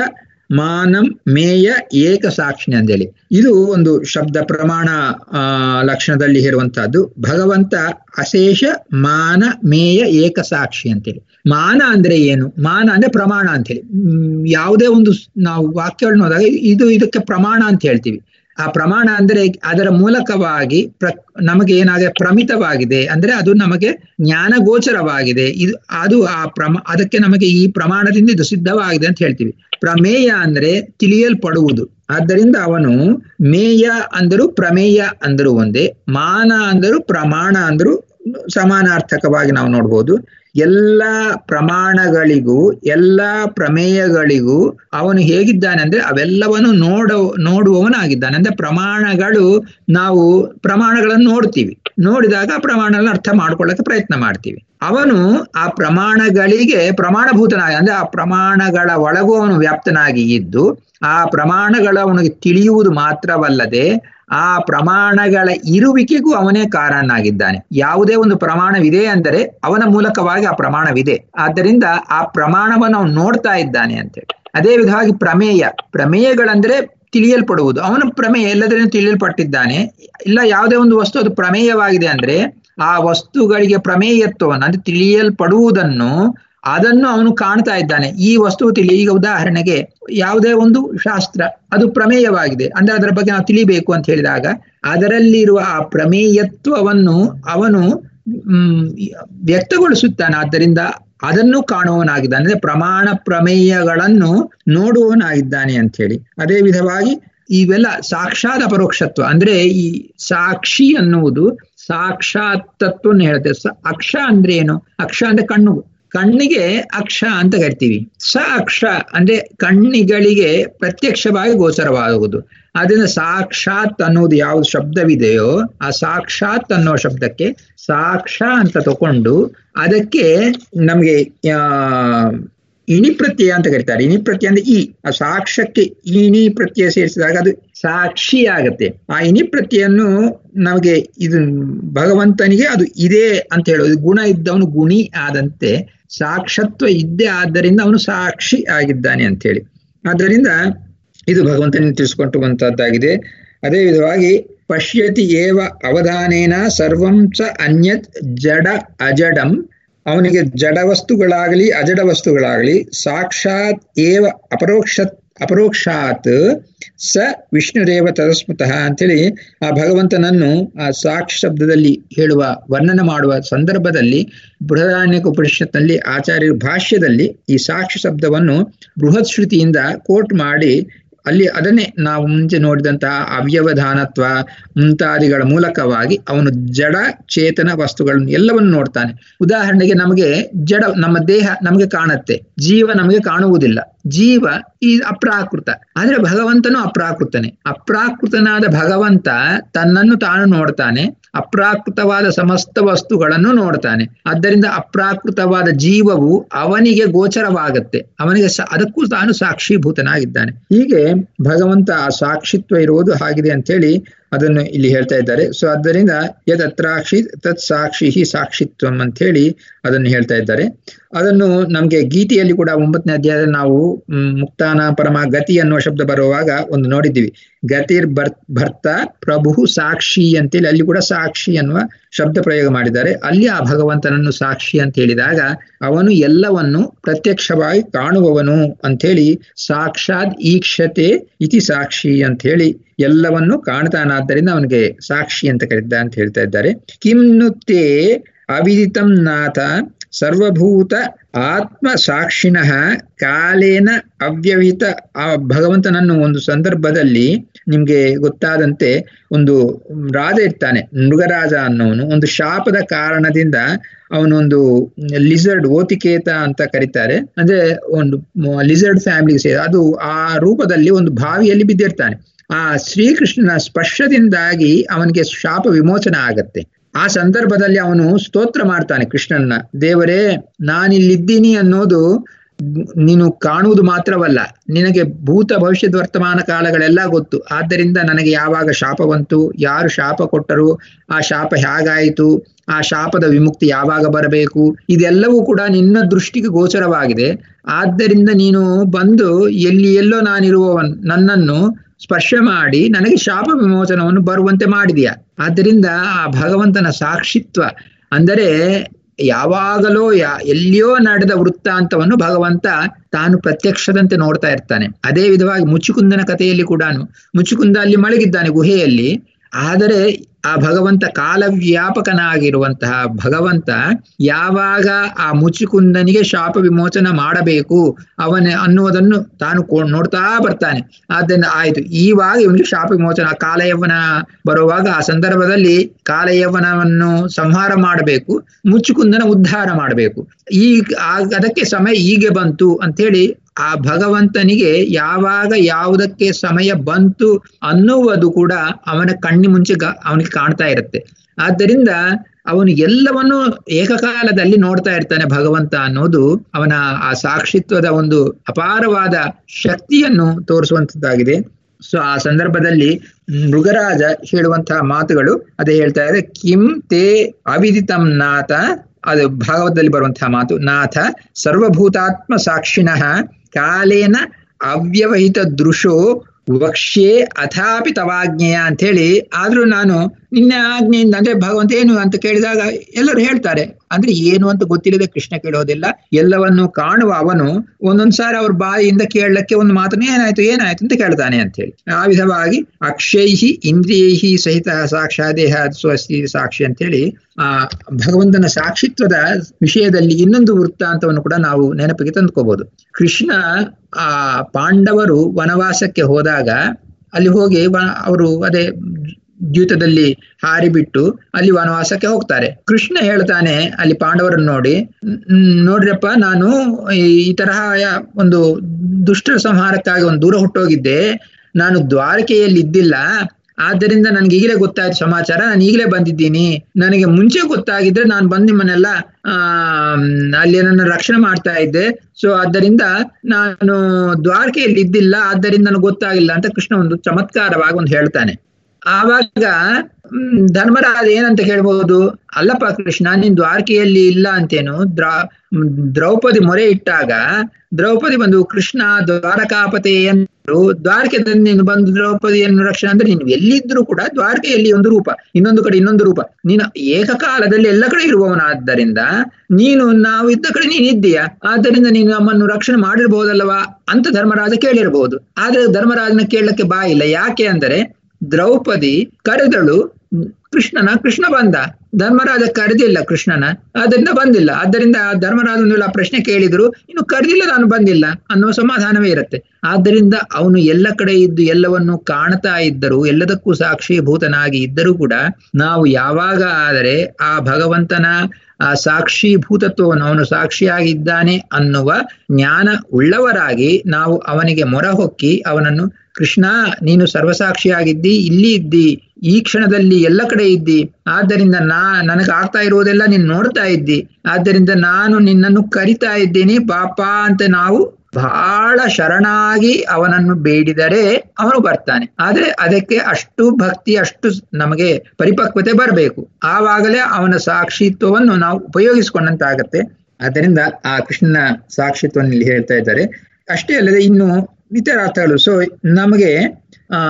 ಮಾನಂ ಮೇಯ ಏಕ ಸಾಕ್ಷಿಣಿ ಅಂತೇಳಿ ಇದು ಒಂದು ಶಬ್ದ ಪ್ರಮಾಣ ಆ ಲಕ್ಷಣದಲ್ಲಿ ಇರುವಂತಹದ್ದು ಭಗವಂತ ಅಶೇಷ ಮಾನ ಮೇಯ ಏಕ ಸಾಕ್ಷಿ ಅಂತೇಳಿ ಮಾನ ಅಂದ್ರೆ ಏನು ಮಾನ ಅಂದ್ರೆ ಪ್ರಮಾಣ ಅಂತೇಳಿ ಹ್ಮ್ ಯಾವುದೇ ಒಂದು ನಾವು ವಾಕ್ಯಗಳನ್ನ ಹೋದಾಗ ಇದು ಇದಕ್ಕೆ ಪ್ರಮಾಣ ಅಂತ ಹೇಳ್ತೀವಿ ಆ ಪ್ರಮಾಣ ಅಂದ್ರೆ ಅದರ ಮೂಲಕವಾಗಿ ಪ್ರ ನಮಗೆ ಏನಾಗಿದೆ ಪ್ರಮಿತವಾಗಿದೆ ಅಂದ್ರೆ ಅದು ನಮಗೆ ಜ್ಞಾನ ಗೋಚರವಾಗಿದೆ ಇದು ಅದು ಆ ಪ್ರಮ ಅದಕ್ಕೆ ನಮಗೆ ಈ ಪ್ರಮಾಣದಿಂದ ಇದು ಸಿದ್ಧವಾಗಿದೆ ಅಂತ ಹೇಳ್ತೀವಿ ಪ್ರಮೇಯ ಅಂದ್ರೆ ತಿಳಿಯಲ್ಪಡುವುದು ಆದ್ದರಿಂದ ಅವನು ಮೇಯ ಅಂದರು ಪ್ರಮೇಯ ಅಂದರು ಒಂದೇ ಮಾನ ಅಂದರು ಪ್ರಮಾಣ ಅಂದರು ಸಮಾನಾರ್ಥಕವಾಗಿ ನಾವು ನೋಡ್ಬೋದು ಎಲ್ಲ ಪ್ರಮಾಣಗಳಿಗೂ ಎಲ್ಲ ಪ್ರಮೇಯಗಳಿಗೂ ಅವನು ಹೇಗಿದ್ದಾನೆ ಅಂದ್ರೆ ಅವೆಲ್ಲವನ್ನು ನೋಡ ನೋಡುವವನಾಗಿದ್ದಾನೆ ಅಂದ್ರೆ ಪ್ರಮಾಣಗಳು ನಾವು ಪ್ರಮಾಣಗಳನ್ನು ನೋಡ್ತೀವಿ ನೋಡಿದಾಗ ಆ ಪ್ರಮಾಣಗಳನ್ನ ಅರ್ಥ ಮಾಡ್ಕೊಳ್ಳಕ್ಕೆ ಪ್ರಯತ್ನ ಮಾಡ್ತೀವಿ ಅವನು ಆ ಪ್ರಮಾಣಗಳಿಗೆ ಪ್ರಮಾಣಭೂತನಾಗಿ ಅಂದ್ರೆ ಆ ಪ್ರಮಾಣಗಳ ಒಳಗೂ ಅವನು ವ್ಯಾಪ್ತನಾಗಿ ಇದ್ದು ಆ ಪ್ರಮಾಣಗಳ ಅವನಿಗೆ ತಿಳಿಯುವುದು ಮಾತ್ರವಲ್ಲದೆ ಆ ಪ್ರಮಾಣಗಳ ಇರುವಿಕೆಗೂ ಅವನೇ ಕಾರಣನಾಗಿದ್ದಾನೆ ಯಾವುದೇ ಒಂದು ಪ್ರಮಾಣವಿದೆ ಅಂದರೆ ಅವನ ಮೂಲಕವಾಗಿ ಆ ಪ್ರಮಾಣವಿದೆ ಆದ್ದರಿಂದ ಆ ಪ್ರಮಾಣವನ್ನು ಅವನು ನೋಡ್ತಾ ಇದ್ದಾನೆ ಅಂತೇಳಿ ಅದೇ ವಿಧವಾಗಿ ಪ್ರಮೇಯ ಪ್ರಮೇಯಗಳಂದ್ರೆ ತಿಳಿಯಲ್ಪಡುವುದು ಅವನ ಪ್ರಮೇಯ ಎಲ್ಲದರಿಂದ ತಿಳಿಯಲ್ಪಟ್ಟಿದ್ದಾನೆ ಇಲ್ಲ ಯಾವುದೇ ಒಂದು ವಸ್ತು ಅದು ಪ್ರಮೇಯವಾಗಿದೆ ಅಂದ್ರೆ ಆ ವಸ್ತುಗಳಿಗೆ ಪ್ರಮೇಯತ್ವವನ್ನು ಅಂದ್ರೆ ತಿಳಿಯಲ್ಪಡುವುದನ್ನು ಅದನ್ನು ಅವನು ಕಾಣ್ತಾ ಇದ್ದಾನೆ ಈ ವಸ್ತು ತಿಳಿ ಈಗ ಉದಾಹರಣೆಗೆ ಯಾವುದೇ ಒಂದು ಶಾಸ್ತ್ರ ಅದು ಪ್ರಮೇಯವಾಗಿದೆ ಅಂದ್ರೆ ಅದರ ಬಗ್ಗೆ ನಾವು ತಿಳಿಬೇಕು ಅಂತ ಹೇಳಿದಾಗ ಅದರಲ್ಲಿರುವ ಆ ಪ್ರಮೇಯತ್ವವನ್ನು ಅವನು ಹ್ಮ್ ವ್ಯಕ್ತಗೊಳಿಸುತ್ತಾನೆ ಆದ್ದರಿಂದ ಅದನ್ನು ಕಾಣುವವನಾಗಿದ್ದಾನೆ ಅಂದ್ರೆ ಪ್ರಮಾಣ ಪ್ರಮೇಯಗಳನ್ನು ನೋಡುವವನಾಗಿದ್ದಾನೆ ಅಂತ ಹೇಳಿ ಅದೇ ವಿಧವಾಗಿ ಇವೆಲ್ಲ ಸಾಕ್ಷಾತ್ ಅಪರೋಕ್ಷತ್ವ ಅಂದ್ರೆ ಈ ಸಾಕ್ಷಿ ಅನ್ನುವುದು ಸಾಕ್ಷಾತ್ ತತ್ವವನ್ನು ಹೇಳುತ್ತೆ ಅಕ್ಷ ಅಂದ್ರೆ ಏನು ಅಕ್ಷ ಅಂದ್ರೆ ಕಣ್ಣು ಕಣ್ಣಿಗೆ ಅಕ್ಷ ಅಂತ ಕರಿತೀವಿ ಸ ಅಕ್ಷ ಅಂದ್ರೆ ಕಣ್ಣಿಗಳಿಗೆ ಪ್ರತ್ಯಕ್ಷವಾಗಿ ಗೋಚರವಾಗುವುದು ಅದರಿಂದ ಸಾಕ್ಷಾತ್ ಅನ್ನೋದು ಯಾವ್ದು ಶಬ್ದವಿದೆಯೋ ಆ ಸಾಕ್ಷಾತ್ ಅನ್ನೋ ಶಬ್ದಕ್ಕೆ ಸಾಕ್ಷ ಅಂತ ತಕೊಂಡು ಅದಕ್ಕೆ ನಮಗೆ ಇಣಿ ಪ್ರತ್ಯಯ ಅಂತ ಕರೀತಾರೆ ಇಣಿ ಪ್ರತ್ಯಯ ಅಂದ್ರೆ ಈ ಆ ಸಾಕ್ಷ್ಯಕ್ಕೆ ಇಣಿ ಪ್ರತ್ಯಯ ಸೇರಿಸಿದಾಗ ಅದು ಸಾಕ್ಷಿ ಆಗತ್ತೆ ಆ ಇಣಿ ಪ್ರತ್ಯಯನ್ನು ನಮಗೆ ಇದು ಭಗವಂತನಿಗೆ ಅದು ಇದೆ ಅಂತ ಹೇಳೋದು ಗುಣ ಇದ್ದವನು ಗುಣಿ ಆದಂತೆ ಸಾಕ್ಷತ್ವ ಇದ್ದೇ ಆದ್ದರಿಂದ ಅವನು ಸಾಕ್ಷಿ ಆಗಿದ್ದಾನೆ ಅಂತ ಹೇಳಿ ಆದ್ದರಿಂದ ಇದು ಭಗವಂತನಿಗೆ ತಿಳಿಸ್ಕೊಟ್ಟುವಂತಹದ್ದಾಗಿದೆ ಅದೇ ವಿಧವಾಗಿ ಪಶ್ಯತಿ ಏವ ಅವಧಾನೇನ ಸರ್ವಂ ಚ ಅನ್ಯತ್ ಜಡ ಅಜಡಂ ಅವನಿಗೆ ಜಡ ವಸ್ತುಗಳಾಗಲಿ ಅಜಡ ವಸ್ತುಗಳಾಗಲಿ ಸಾಕ್ಷಾತ್ ಏವ ಅಪರೋಕ್ಷ ಅಪರೋಕ್ಷಾತ್ ಸ ವಿಷ್ಣುರೇವ ತದಸ್ಮತಃ ಅಂತೇಳಿ ಆ ಭಗವಂತನನ್ನು ಆ ಸಾಕ್ಷಿ ಶಬ್ದದಲ್ಲಿ ಹೇಳುವ ವರ್ಣನೆ ಮಾಡುವ ಸಂದರ್ಭದಲ್ಲಿ ಬೃಹದಾರಣ್ಯಕ ಉಪನಿಷತ್ನಲ್ಲಿ ಆಚಾರ್ಯ ಭಾಷ್ಯದಲ್ಲಿ ಈ ಸಾಕ್ಷಿ ಶಬ್ದವನ್ನು ಬೃಹತ್ ಶ್ರುತಿಯಿಂದ ಕೋಟ್ ಮಾಡಿ ಅಲ್ಲಿ ಅದನ್ನೇ ನಾವು ಮುಂಚೆ ನೋಡಿದಂತಹ ಅವ್ಯವಧಾನತ್ವ ಮುಂತಾದಿಗಳ ಮೂಲಕವಾಗಿ ಅವನು ಜಡ ಚೇತನ ವಸ್ತುಗಳನ್ನು ಎಲ್ಲವನ್ನು ನೋಡ್ತಾನೆ ಉದಾಹರಣೆಗೆ ನಮಗೆ ಜಡ ನಮ್ಮ ದೇಹ ನಮಗೆ ಕಾಣುತ್ತೆ ಜೀವ ನಮಗೆ ಕಾಣುವುದಿಲ್ಲ ಜೀವ ಈ ಅಪ್ರಾಕೃತ ಆದ್ರೆ ಭಗವಂತನು ಅಪ್ರಾಕೃತನೇ ಅಪ್ರಾಕೃತನಾದ ಭಗವಂತ ತನ್ನನ್ನು ತಾನು ನೋಡ್ತಾನೆ ಅಪ್ರಾಕೃತವಾದ ಸಮಸ್ತ ವಸ್ತುಗಳನ್ನು ನೋಡ್ತಾನೆ ಆದ್ದರಿಂದ ಅಪ್ರಾಕೃತವಾದ ಜೀವವು ಅವನಿಗೆ ಗೋಚರವಾಗತ್ತೆ ಅವನಿಗೆ ಅದಕ್ಕೂ ತಾನು ಸಾಕ್ಷೀಭೂತನಾಗಿದ್ದಾನೆ ಹೀಗೆ ಭಗವಂತ ಆ ಸಾಕ್ಷಿತ್ವ ಇರುವುದು ಹಾಗಿದೆ ಅಂತ ಹೇಳಿ ಅದನ್ನು ಇಲ್ಲಿ ಹೇಳ್ತಾ ಇದ್ದಾರೆ ಸೊ ಆದ್ದರಿಂದ ಯದ್ ಅತ್ರಾಕ್ಷಿ ತತ್ ಸಾಕ್ಷಿ ಸಾಕ್ಷಿತ್ವಂ ಅಂತ ಹೇಳಿ ಅದನ್ನು ಹೇಳ್ತಾ ಇದ್ದಾರೆ ಅದನ್ನು ನಮ್ಗೆ ಗೀತೆಯಲ್ಲಿ ಕೂಡ ಒಂಬತ್ತನೇ ಅಧ್ಯಾಯದಲ್ಲಿ ನಾವು ಮುಕ್ತಾನ ಪರಮ ಗತಿ ಅನ್ನುವ ಶಬ್ದ ಬರುವಾಗ ಒಂದು ನೋಡಿದ್ದೀವಿ ಗತಿರ್ ಬರ್ ಭರ್ತ ಪ್ರಭು ಸಾಕ್ಷಿ ಅಂತೇಳಿ ಅಲ್ಲಿ ಕೂಡ ಸಾಕ್ಷಿ ಅನ್ನುವ ಶಬ್ದ ಪ್ರಯೋಗ ಮಾಡಿದ್ದಾರೆ ಅಲ್ಲಿ ಆ ಭಗವಂತನನ್ನು ಸಾಕ್ಷಿ ಅಂತ ಹೇಳಿದಾಗ ಅವನು ಎಲ್ಲವನ್ನು ಪ್ರತ್ಯಕ್ಷವಾಗಿ ಕಾಣುವವನು ಅಂಥೇಳಿ ಸಾಕ್ಷಾತ್ ಈಕ್ಷತೆ ಇತಿ ಸಾಕ್ಷಿ ಅಂತ ಹೇಳಿ ಎಲ್ಲವನ್ನು ಕಾಣ್ತಾನಾದ್ದರಿಂದ ಅವನಿಗೆ ಸಾಕ್ಷಿ ಅಂತ ಕರೀದ್ದ ಅಂತ ಹೇಳ್ತಾ ಇದ್ದಾರೆ ಕಿಮ್ನುತ್ತೇ ಅವಿದಿತಂ ನಾಥ ಸರ್ವಭೂತ ಆತ್ಮ ಸಾಕ್ಷಿಣಃ ಕಾಲೇನ ಅವ್ಯವಿತ ಆ ಭಗವಂತನನ್ನು ಒಂದು ಸಂದರ್ಭದಲ್ಲಿ ನಿಮ್ಗೆ ಗೊತ್ತಾದಂತೆ ಒಂದು ರಾಜ ಇರ್ತಾನೆ ಮೃಗರಾಜ ಅನ್ನೋನು ಒಂದು ಶಾಪದ ಕಾರಣದಿಂದ ಅವನೊಂದು ಲಿಸರ್ಡ್ ಓತಿಕೇತ ಅಂತ ಕರೀತಾರೆ ಅಂದ್ರೆ ಒಂದು ಲಿಸರ್ಡ್ ಫ್ಯಾಮಿಲಿಗೆ ಸೇರಿ ಅದು ಆ ರೂಪದಲ್ಲಿ ಒಂದು ಬಾವಿಯಲ್ಲಿ ಬಿದ್ದಿರ್ತಾನೆ ಆ ಶ್ರೀಕೃಷ್ಣನ ಸ್ಪರ್ಶದಿಂದಾಗಿ ಅವನಿಗೆ ಶಾಪ ವಿಮೋಚನೆ ಆಗತ್ತೆ ಆ ಸಂದರ್ಭದಲ್ಲಿ ಅವನು ಸ್ತೋತ್ರ ಮಾಡ್ತಾನೆ ಕೃಷ್ಣನ್ನ ದೇವರೇ ನಾನಿಲ್ಲಿದ್ದೀನಿ ಅನ್ನೋದು ನೀನು ಕಾಣುವುದು ಮಾತ್ರವಲ್ಲ ನಿನಗೆ ಭೂತ ಭವಿಷ್ಯದ ವರ್ತಮಾನ ಕಾಲಗಳೆಲ್ಲ ಗೊತ್ತು ಆದ್ದರಿಂದ ನನಗೆ ಯಾವಾಗ ಶಾಪ ಬಂತು ಯಾರು ಶಾಪ ಕೊಟ್ಟರು ಆ ಶಾಪ ಹೇಗಾಯಿತು ಆ ಶಾಪದ ವಿಮುಕ್ತಿ ಯಾವಾಗ ಬರಬೇಕು ಇದೆಲ್ಲವೂ ಕೂಡ ನಿನ್ನ ದೃಷ್ಟಿಗೆ ಗೋಚರವಾಗಿದೆ ಆದ್ದರಿಂದ ನೀನು ಬಂದು ಎಲ್ಲಿ ಎಲ್ಲೋ ನಾನಿರುವವನ್ ನನ್ನನ್ನು ಸ್ಪರ್ಶ ಮಾಡಿ ನನಗೆ ಶಾಪ ವಿಮೋಚನವನ್ನು ಬರುವಂತೆ ಮಾಡಿದೀಯ ಆದ್ದರಿಂದ ಆ ಭಗವಂತನ ಸಾಕ್ಷಿತ್ವ ಅಂದರೆ ಯಾವಾಗಲೋ ಯಾ ಎಲ್ಲಿಯೋ ನಡೆದ ವೃತ್ತಾಂತವನ್ನು ಭಗವಂತ ತಾನು ಪ್ರತ್ಯಕ್ಷದಂತೆ ನೋಡ್ತಾ ಇರ್ತಾನೆ ಅದೇ ವಿಧವಾಗಿ ಮುಚ್ಚುಕುಂದನ ಕಥೆಯಲ್ಲಿ ಕೂಡ ಮುಚ್ಚುಕುಂದ ಅಲ್ಲಿ ಮಲಗಿದ್ದಾನೆ ಗುಹೆಯಲ್ಲಿ ಆದರೆ ಆ ಭಗವಂತ ಕಾಲವ್ಯಾಪಕನಾಗಿರುವಂತಹ ಭಗವಂತ ಯಾವಾಗ ಆ ಮುಚ್ಚುಕುಂದನಿಗೆ ಶಾಪ ವಿಮೋಚನ ಮಾಡಬೇಕು ಅವನ ಅನ್ನುವುದನ್ನು ತಾನು ನೋಡ್ತಾ ಬರ್ತಾನೆ ಆದ್ದರಿಂದ ಆಯ್ತು ಈವಾಗ ಇವನಿಗೆ ಶಾಪ ವಿಮೋಚನ ಕಾಲಯವ್ವನ ಬರುವಾಗ ಆ ಸಂದರ್ಭದಲ್ಲಿ ಕಾಲಯವ್ವನವನ್ನು ಸಂಹಾರ ಮಾಡಬೇಕು ಮುಚ್ಚುಕುಂದನ ಉದ್ಧಾರ ಮಾಡಬೇಕು ಈ ಅದಕ್ಕೆ ಸಮಯ ಹೀಗೆ ಬಂತು ಅಂತೇಳಿ ಆ ಭಗವಂತನಿಗೆ ಯಾವಾಗ ಯಾವುದಕ್ಕೆ ಸಮಯ ಬಂತು ಅನ್ನುವುದು ಕೂಡ ಅವನ ಕಣ್ಣಿ ಮುಂಚೆ ಅವನಿಗೆ ಕಾಣ್ತಾ ಇರುತ್ತೆ ಆದ್ದರಿಂದ ಅವನು ಎಲ್ಲವನ್ನು ಏಕಕಾಲದಲ್ಲಿ ನೋಡ್ತಾ ಇರ್ತಾನೆ ಭಗವಂತ ಅನ್ನೋದು ಅವನ ಆ ಸಾಕ್ಷಿತ್ವದ ಒಂದು ಅಪಾರವಾದ ಶಕ್ತಿಯನ್ನು ತೋರಿಸುವಂತದ್ದಾಗಿದೆ ಸೊ ಆ ಸಂದರ್ಭದಲ್ಲಿ ಮೃಗರಾಜ ಹೇಳುವಂತಹ ಮಾತುಗಳು ಅದೇ ಹೇಳ್ತಾ ಇದೆ ಕಿಂ ತೇ ಅವಿದಿತಂ ನಾಥ ಅದು ಭಾಗವತದಲ್ಲಿ ಬರುವಂತಹ ಮಾತು ನಾಥ ಸರ್ವಭೂತಾತ್ಮ ಸಾಕ್ಷಿಣಃ ಕಾಲೇನ ಅವ್ಯವಹಿತ ದೃಶೋ ವಕ್ಷ್ಯೆ ಅಥಾಪಿ ತವಾಜ್ಞೆಯ ಅಂತ ಹೇಳಿ ಆದ್ರೂ ನಾನು ನಿನ್ನ ಆಜ್ಞೆಯಿಂದ ಅಂದ್ರೆ ಭಗವಂತ ಏನು ಅಂತ ಕೇಳಿದಾಗ ಎಲ್ಲರೂ ಹೇಳ್ತಾರೆ ಅಂದ್ರೆ ಏನು ಅಂತ ಗೊತ್ತಿಲ್ಲದೆ ಕೃಷ್ಣ ಕೇಳೋದಿಲ್ಲ ಎಲ್ಲವನ್ನು ಕಾಣುವ ಅವನು ಒಂದೊಂದ್ಸಾರಿ ಅವ್ರ ಬಾಯಿಯಿಂದ ಕೇಳಲಿಕ್ಕೆ ಒಂದು ಮಾತನ್ನು ಏನಾಯ್ತು ಏನಾಯ್ತು ಅಂತ ಕೇಳ್ತಾನೆ ಅಂತ ಹೇಳಿ ಆ ವಿಧವಾಗಿ ಅಕ್ಷೈಹಿ ಇಂದ್ರಿಯೈಹಿ ಸಹಿತ ಸಾಕ್ಷಾದೇಹ ಸ್ವಸ್ತಿ ಸಾಕ್ಷಿ ಅಂತ ಹೇಳಿ ಆ ಭಗವಂತನ ಸಾಕ್ಷಿತ್ವದ ವಿಷಯದಲ್ಲಿ ಇನ್ನೊಂದು ವೃತ್ತಾಂತವನ್ನು ಕೂಡ ನಾವು ನೆನಪಿಗೆ ತಂದ್ಕೋಬಹುದು ಕೃಷ್ಣ ಆ ಪಾಂಡವರು ವನವಾಸಕ್ಕೆ ಹೋದಾಗ ಅಲ್ಲಿ ಹೋಗಿ ಅವರು ಅದೇ ದ್ಯೂತದಲ್ಲಿ ಹಾರಿಬಿಟ್ಟು ಅಲ್ಲಿ ವನವಾಸಕ್ಕೆ ಹೋಗ್ತಾರೆ ಕೃಷ್ಣ ಹೇಳ್ತಾನೆ ಅಲ್ಲಿ ಪಾಂಡವರನ್ನು ನೋಡಿ ನೋಡ್ರಪ್ಪ ನಾನು ಈ ತರಹ ಒಂದು ದುಷ್ಟರ ಸಂಹಾರಕ್ಕಾಗಿ ಒಂದು ದೂರ ಹುಟ್ಟೋಗಿದ್ದೆ ನಾನು ದ್ವಾರಕೆಯಲ್ಲಿ ಇದ್ದಿಲ್ಲ ಆದ್ದರಿಂದ ನನ್ಗೆ ಈಗಲೇ ಗೊತ್ತಾಯ್ತು ಸಮಾಚಾರ ನಾನು ಈಗಲೇ ಬಂದಿದ್ದೀನಿ ನನಗೆ ಮುಂಚೆ ಗೊತ್ತಾಗಿದ್ರೆ ನಾನು ಬಂದು ನಿಮ್ಮನ್ನೆಲ್ಲ ಆ ಅಲ್ಲಿ ನನ್ನ ರಕ್ಷಣೆ ಮಾಡ್ತಾ ಇದ್ದೆ ಸೊ ಆದ್ದರಿಂದ ನಾನು ದ್ವಾರಕೆಯಲ್ಲಿ ಇದ್ದಿಲ್ಲ ಆದ್ದರಿಂದ ನನಗೆ ಗೊತ್ತಾಗಿಲ್ಲ ಅಂತ ಕೃಷ್ಣ ಒಂದು ಚಮತ್ಕಾರವಾಗಿ ಒಂದು ಹೇಳ್ತಾನೆ ಆವಾಗ ಧರ್ಮರಾಜ ಏನಂತ ಕೇಳ್ಬಹುದು ಅಲ್ಲಪ್ಪ ಕೃಷ್ಣ ನೀನ್ ದ್ವಾರಕೆಯಲ್ಲಿ ಇಲ್ಲ ಅಂತೇನು ದ್ರಾ ದ್ರೌಪದಿ ಮೊರೆ ಇಟ್ಟಾಗ ದ್ರೌಪದಿ ಬಂದು ಕೃಷ್ಣ ದ್ವಾರಕಾಪತೆ ಎಂದು ದ್ವಾರಕೆದಲ್ಲಿ ನೀನು ಬಂದು ದ್ರೌಪದಿಯನ್ನು ರಕ್ಷಣೆ ಅಂದ್ರೆ ನೀನು ಎಲ್ಲಿದ್ರು ಕೂಡ ದ್ವಾರಕೆಯಲ್ಲಿ ಒಂದು ರೂಪ ಇನ್ನೊಂದು ಕಡೆ ಇನ್ನೊಂದು ರೂಪ ನೀನು ಏಕಕಾಲದಲ್ಲಿ ಎಲ್ಲ ಕಡೆ ಇರುವವನಾದ್ದರಿಂದ ನೀನು ನಾವು ಇದ್ದ ಕಡೆ ನೀನು ಇದ್ದೀಯಾ ಆದ್ದರಿಂದ ನೀನು ನಮ್ಮನ್ನು ರಕ್ಷಣೆ ಮಾಡಿರ್ಬಹುದಲ್ಲವಾ ಅಂತ ಧರ್ಮರಾಜ ಕೇಳಿರ್ಬಹುದು ಆದ್ರೆ ಧರ್ಮರಾಜನ ಕೇಳಕ್ಕೆ ಬಾ ಇಲ್ಲ ಯಾಕೆ ಅಂದರೆ ದ್ರೌಪದಿ ಕರೆದಳು ಕೃಷ್ಣನ ಕೃಷ್ಣ ಬಂದ ಧರ್ಮರಾಜ ಕರೆದಿಲ್ಲ ಕೃಷ್ಣನ ಅದರಿಂದ ಬಂದಿಲ್ಲ ಆದ್ದರಿಂದ ಧರ್ಮರಾಜ ಒಂದು ಆ ಪ್ರಶ್ನೆ ಕೇಳಿದ್ರು ಇನ್ನು ಕರೆದಿಲ್ಲ ನಾನು ಬಂದಿಲ್ಲ ಅನ್ನುವ ಸಮಾಧಾನವೇ ಇರುತ್ತೆ ಆದ್ದರಿಂದ ಅವನು ಎಲ್ಲ ಕಡೆ ಇದ್ದು ಎಲ್ಲವನ್ನು ಕಾಣ್ತಾ ಇದ್ದರು ಎಲ್ಲದಕ್ಕೂ ಸಾಕ್ಷೀಭೂತನಾಗಿ ಇದ್ದರೂ ಕೂಡ ನಾವು ಯಾವಾಗ ಆದರೆ ಆ ಭಗವಂತನ ಆ ಸಾಕ್ಷೀಭೂತತ್ವವನ್ನು ಅವನು ಸಾಕ್ಷಿಯಾಗಿದ್ದಾನೆ ಅನ್ನುವ ಜ್ಞಾನ ಉಳ್ಳವರಾಗಿ ನಾವು ಅವನಿಗೆ ಮೊರ ಹೊಕ್ಕಿ ಅವನನ್ನು ಕೃಷ್ಣ ನೀನು ಸರ್ವಸಾಕ್ಷಿಯಾಗಿದ್ದಿ ಇಲ್ಲಿ ಇದ್ದಿ ಈ ಕ್ಷಣದಲ್ಲಿ ಎಲ್ಲ ಕಡೆ ಇದ್ದಿ ಆದ್ದರಿಂದ ನಾ ನನಗೆ ಆಗ್ತಾ ಇರುವುದೆಲ್ಲ ನೀನು ನೋಡ್ತಾ ಇದ್ದಿ ಆದ್ದರಿಂದ ನಾನು ನಿನ್ನನ್ನು ಕರಿತಾ ಇದ್ದೀನಿ ಪಾಪ ಅಂತ ನಾವು ಬಹಳ ಶರಣಾಗಿ ಅವನನ್ನು ಬೇಡಿದರೆ ಅವನು ಬರ್ತಾನೆ ಆದ್ರೆ ಅದಕ್ಕೆ ಅಷ್ಟು ಭಕ್ತಿ ಅಷ್ಟು ನಮಗೆ ಪರಿಪಕ್ವತೆ ಬರಬೇಕು ಆವಾಗಲೇ ಅವನ ಸಾಕ್ಷಿತ್ವವನ್ನು ನಾವು ಉಪಯೋಗಿಸಿಕೊಂಡಂತಾಗತ್ತೆ ಆದ್ದರಿಂದ ಆ ಕೃಷ್ಣನ ಸಾಕ್ಷಿತ್ವವನ್ನು ಇಲ್ಲಿ ಹೇಳ್ತಾ ಇದ್ದಾರೆ ಅಷ್ಟೇ ಅಲ್ಲದೆ ಇನ್ನು ಇತರ ಅರ್ಥಗಳು ಸೊ ನಮಗೆ ಆ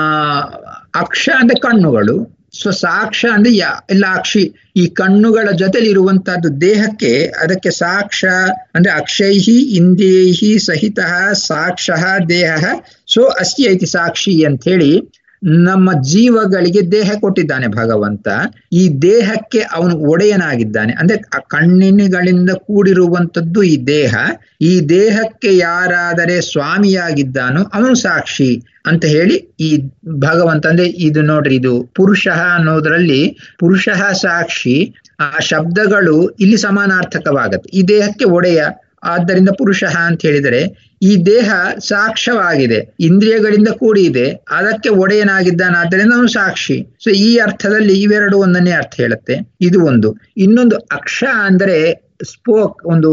ಅಕ್ಷ ಅಂದ್ರೆ ಕಣ್ಣುಗಳು ಸೊ ಸಾಕ್ಷ ಅಂದ್ರೆ ಯಾ ಎಲ್ಲ ಅಕ್ಷಿ ಈ ಕಣ್ಣುಗಳ ಜೊತೆಲಿ ಇರುವಂತಹದ್ದು ದೇಹಕ್ಕೆ ಅದಕ್ಕೆ ಸಾಕ್ಷ ಅಂದ್ರೆ ಅಕ್ಷೈಹಿ ಇಂದ್ರಿಯೈಹಿ ಸಹಿತ ಸಾಕ್ಷ ದೇಹ ಸೊ ಅಸ್ತಿ ಐತಿ ಸಾಕ್ಷಿ ಅಂತ ಹೇಳಿ ನಮ್ಮ ಜೀವಗಳಿಗೆ ದೇಹ ಕೊಟ್ಟಿದ್ದಾನೆ ಭಗವಂತ ಈ ದೇಹಕ್ಕೆ ಅವನು ಒಡೆಯನಾಗಿದ್ದಾನೆ ಅಂದ್ರೆ ಆ ಕಣ್ಣಿನಗಳಿಂದ ಕೂಡಿರುವಂತದ್ದು ಈ ದೇಹ ಈ ದೇಹಕ್ಕೆ ಯಾರಾದರೆ ಸ್ವಾಮಿಯಾಗಿದ್ದಾನೋ ಅವನು ಸಾಕ್ಷಿ ಅಂತ ಹೇಳಿ ಈ ಭಗವಂತ ಅಂದ್ರೆ ಇದು ನೋಡ್ರಿ ಇದು ಪುರುಷ ಅನ್ನೋದ್ರಲ್ಲಿ ಪುರುಷ ಸಾಕ್ಷಿ ಆ ಶಬ್ದಗಳು ಇಲ್ಲಿ ಸಮಾನಾರ್ಥಕವಾಗತ್ತೆ ಈ ದೇಹಕ್ಕೆ ಒಡೆಯ ಆದ್ದರಿಂದ ಪುರುಷ ಅಂತ ಹೇಳಿದರೆ ಈ ದೇಹ ಸಾಕ್ಷ್ಯವಾಗಿದೆ ಇಂದ್ರಿಯಗಳಿಂದ ಕೂಡಿ ಇದೆ ಅದಕ್ಕೆ ಒಡೆಯನಾಗಿದ್ದಾನೆ ಆದ್ದರಿಂದ ಅವನು ಸಾಕ್ಷಿ ಸೊ ಈ ಅರ್ಥದಲ್ಲಿ ಇವೆರಡು ಒಂದನ್ನೇ ಅರ್ಥ ಹೇಳುತ್ತೆ ಇದು ಒಂದು ಇನ್ನೊಂದು ಅಕ್ಷ ಅಂದರೆ ಸ್ಪೋಕ್ ಒಂದು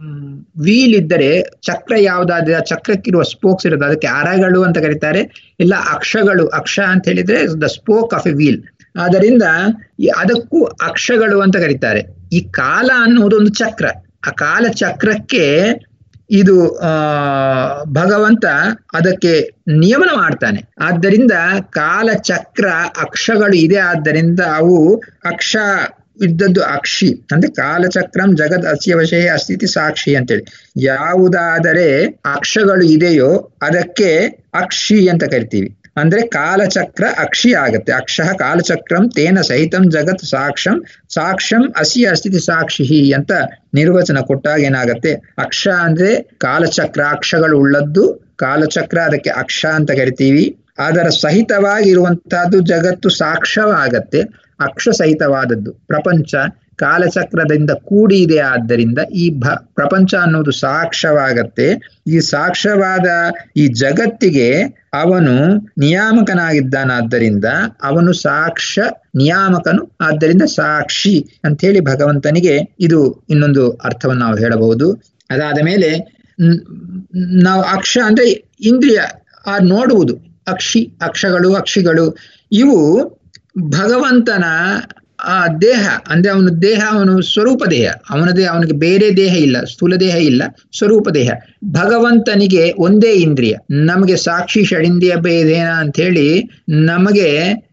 ವೀಲ್ ಇದ್ದರೆ ಚಕ್ರ ಯಾವ್ದಾದ್ರೆ ಆ ಚಕ್ರಕ್ಕಿರುವ ಸ್ಪೋಕ್ಸ್ ಇರೋದು ಅದಕ್ಕೆ ಅರಗಳು ಅಂತ ಕರೀತಾರೆ ಇಲ್ಲ ಅಕ್ಷಗಳು ಅಕ್ಷ ಅಂತ ಹೇಳಿದ್ರೆ the spoke of a wheel ಆದ್ದರಿಂದ ಅದಕ್ಕೂ ಅಕ್ಷಗಳು ಅಂತ ಕರೀತಾರೆ ಈ ಕಾಲ ಅನ್ನುವುದು ಒಂದು ಚಕ್ರ ಆ ಕಾಲ ಚಕ್ರಕ್ಕೆ ಇದು ಆ ಭಗವಂತ ಅದಕ್ಕೆ ನಿಯಮನ ಮಾಡ್ತಾನೆ ಆದ್ದರಿಂದ ಕಾಲಚಕ್ರ ಅಕ್ಷಗಳು ಇದೆ ಆದ್ದರಿಂದ ಅವು ಅಕ್ಷ ಇದ್ದದ್ದು ಅಕ್ಷಿ ಅಂದ್ರೆ ಕಾಲಚಕ್ರಂ ಜಗದ್ ಅಸ್ಯ ವಶೇ ಅಸ್ಥಿತಿ ಸಾಕ್ಷಿ ಅಂತೇಳಿ ಯಾವುದಾದರೆ ಅಕ್ಷಗಳು ಇದೆಯೋ ಅದಕ್ಕೆ ಅಕ್ಷಿ ಅಂತ ಕರಿತೀವಿ ಅಂದ್ರೆ ಕಾಲಚಕ್ರ ಅಕ್ಷಿ ಆಗತ್ತೆ ಅಕ್ಷ ಕಾಲಚಕ್ರಂ ತೇನ ಸಹಿತಂ ಜಗತ್ ಸಾಕ್ಷಂ ಸಾಕ್ಷಂ ಅಸ್ಯ ಅಸ್ಥಿತಿ ಸಾಕ್ಷಿ ಅಂತ ನಿರ್ವಚನ ಕೊಟ್ಟಾಗ ಏನಾಗತ್ತೆ ಅಕ್ಷ ಅಂದ್ರೆ ಕಾಲಚಕ್ರ ಅಕ್ಷಗಳು ಉಳ್ಳದ್ದು ಕಾಲಚಕ್ರ ಅದಕ್ಕೆ ಅಕ್ಷ ಅಂತ ಕರಿತೀವಿ ಅದರ ಸಹಿತವಾಗಿರುವಂತಹದ್ದು ಜಗತ್ತು ಸಾಕ್ಷ್ಯವಾಗತ್ತೆ ಅಕ್ಷ ಸಹಿತವಾದದ್ದು ಪ್ರಪಂಚ ಕಾಲಚಕ್ರದಿಂದ ಕೂಡಿ ಇದೆ ಆದ್ದರಿಂದ ಈ ಭ ಪ್ರಪಂಚ ಅನ್ನೋದು ಸಾಕ್ಷ್ಯವಾಗತ್ತೆ ಈ ಸಾಕ್ಷ್ಯವಾದ ಈ ಜಗತ್ತಿಗೆ ಅವನು ನಿಯಾಮಕನಾಗಿದ್ದಾನಾದ್ದರಿಂದ ಅವನು ಸಾಕ್ಷ್ಯ ನಿಯಾಮಕನು ಆದ್ದರಿಂದ ಸಾಕ್ಷಿ ಅಂತ ಹೇಳಿ ಭಗವಂತನಿಗೆ ಇದು ಇನ್ನೊಂದು ಅರ್ಥವನ್ನು ನಾವು ಹೇಳಬಹುದು ಅದಾದ ಮೇಲೆ ನಾವು ಅಕ್ಷ ಅಂದ್ರೆ ಇಂದ್ರಿಯ ಆ ನೋಡುವುದು ಅಕ್ಷಿ ಅಕ್ಷಗಳು ಅಕ್ಷಿಗಳು ಇವು ಭಗವಂತನ ಆ ದೇಹ ಅಂದ್ರೆ ಅವನ ದೇಹ ಅವನು ಸ್ವರೂಪ ದೇಹ ಅವನದೇ ಅವನಿಗೆ ಬೇರೆ ದೇಹ ಇಲ್ಲ ಸ್ಥೂಲ ದೇಹ ಇಲ್ಲ ಸ್ವರೂಪ ದೇಹ ಭಗವಂತನಿಗೆ ಒಂದೇ ಇಂದ್ರಿಯ ನಮಗೆ ಸಾಕ್ಷಿ ಷಡಿಂದ್ರಿಯ ಭೇದೇನ ಅಂತ ಹೇಳಿ ನಮಗೆ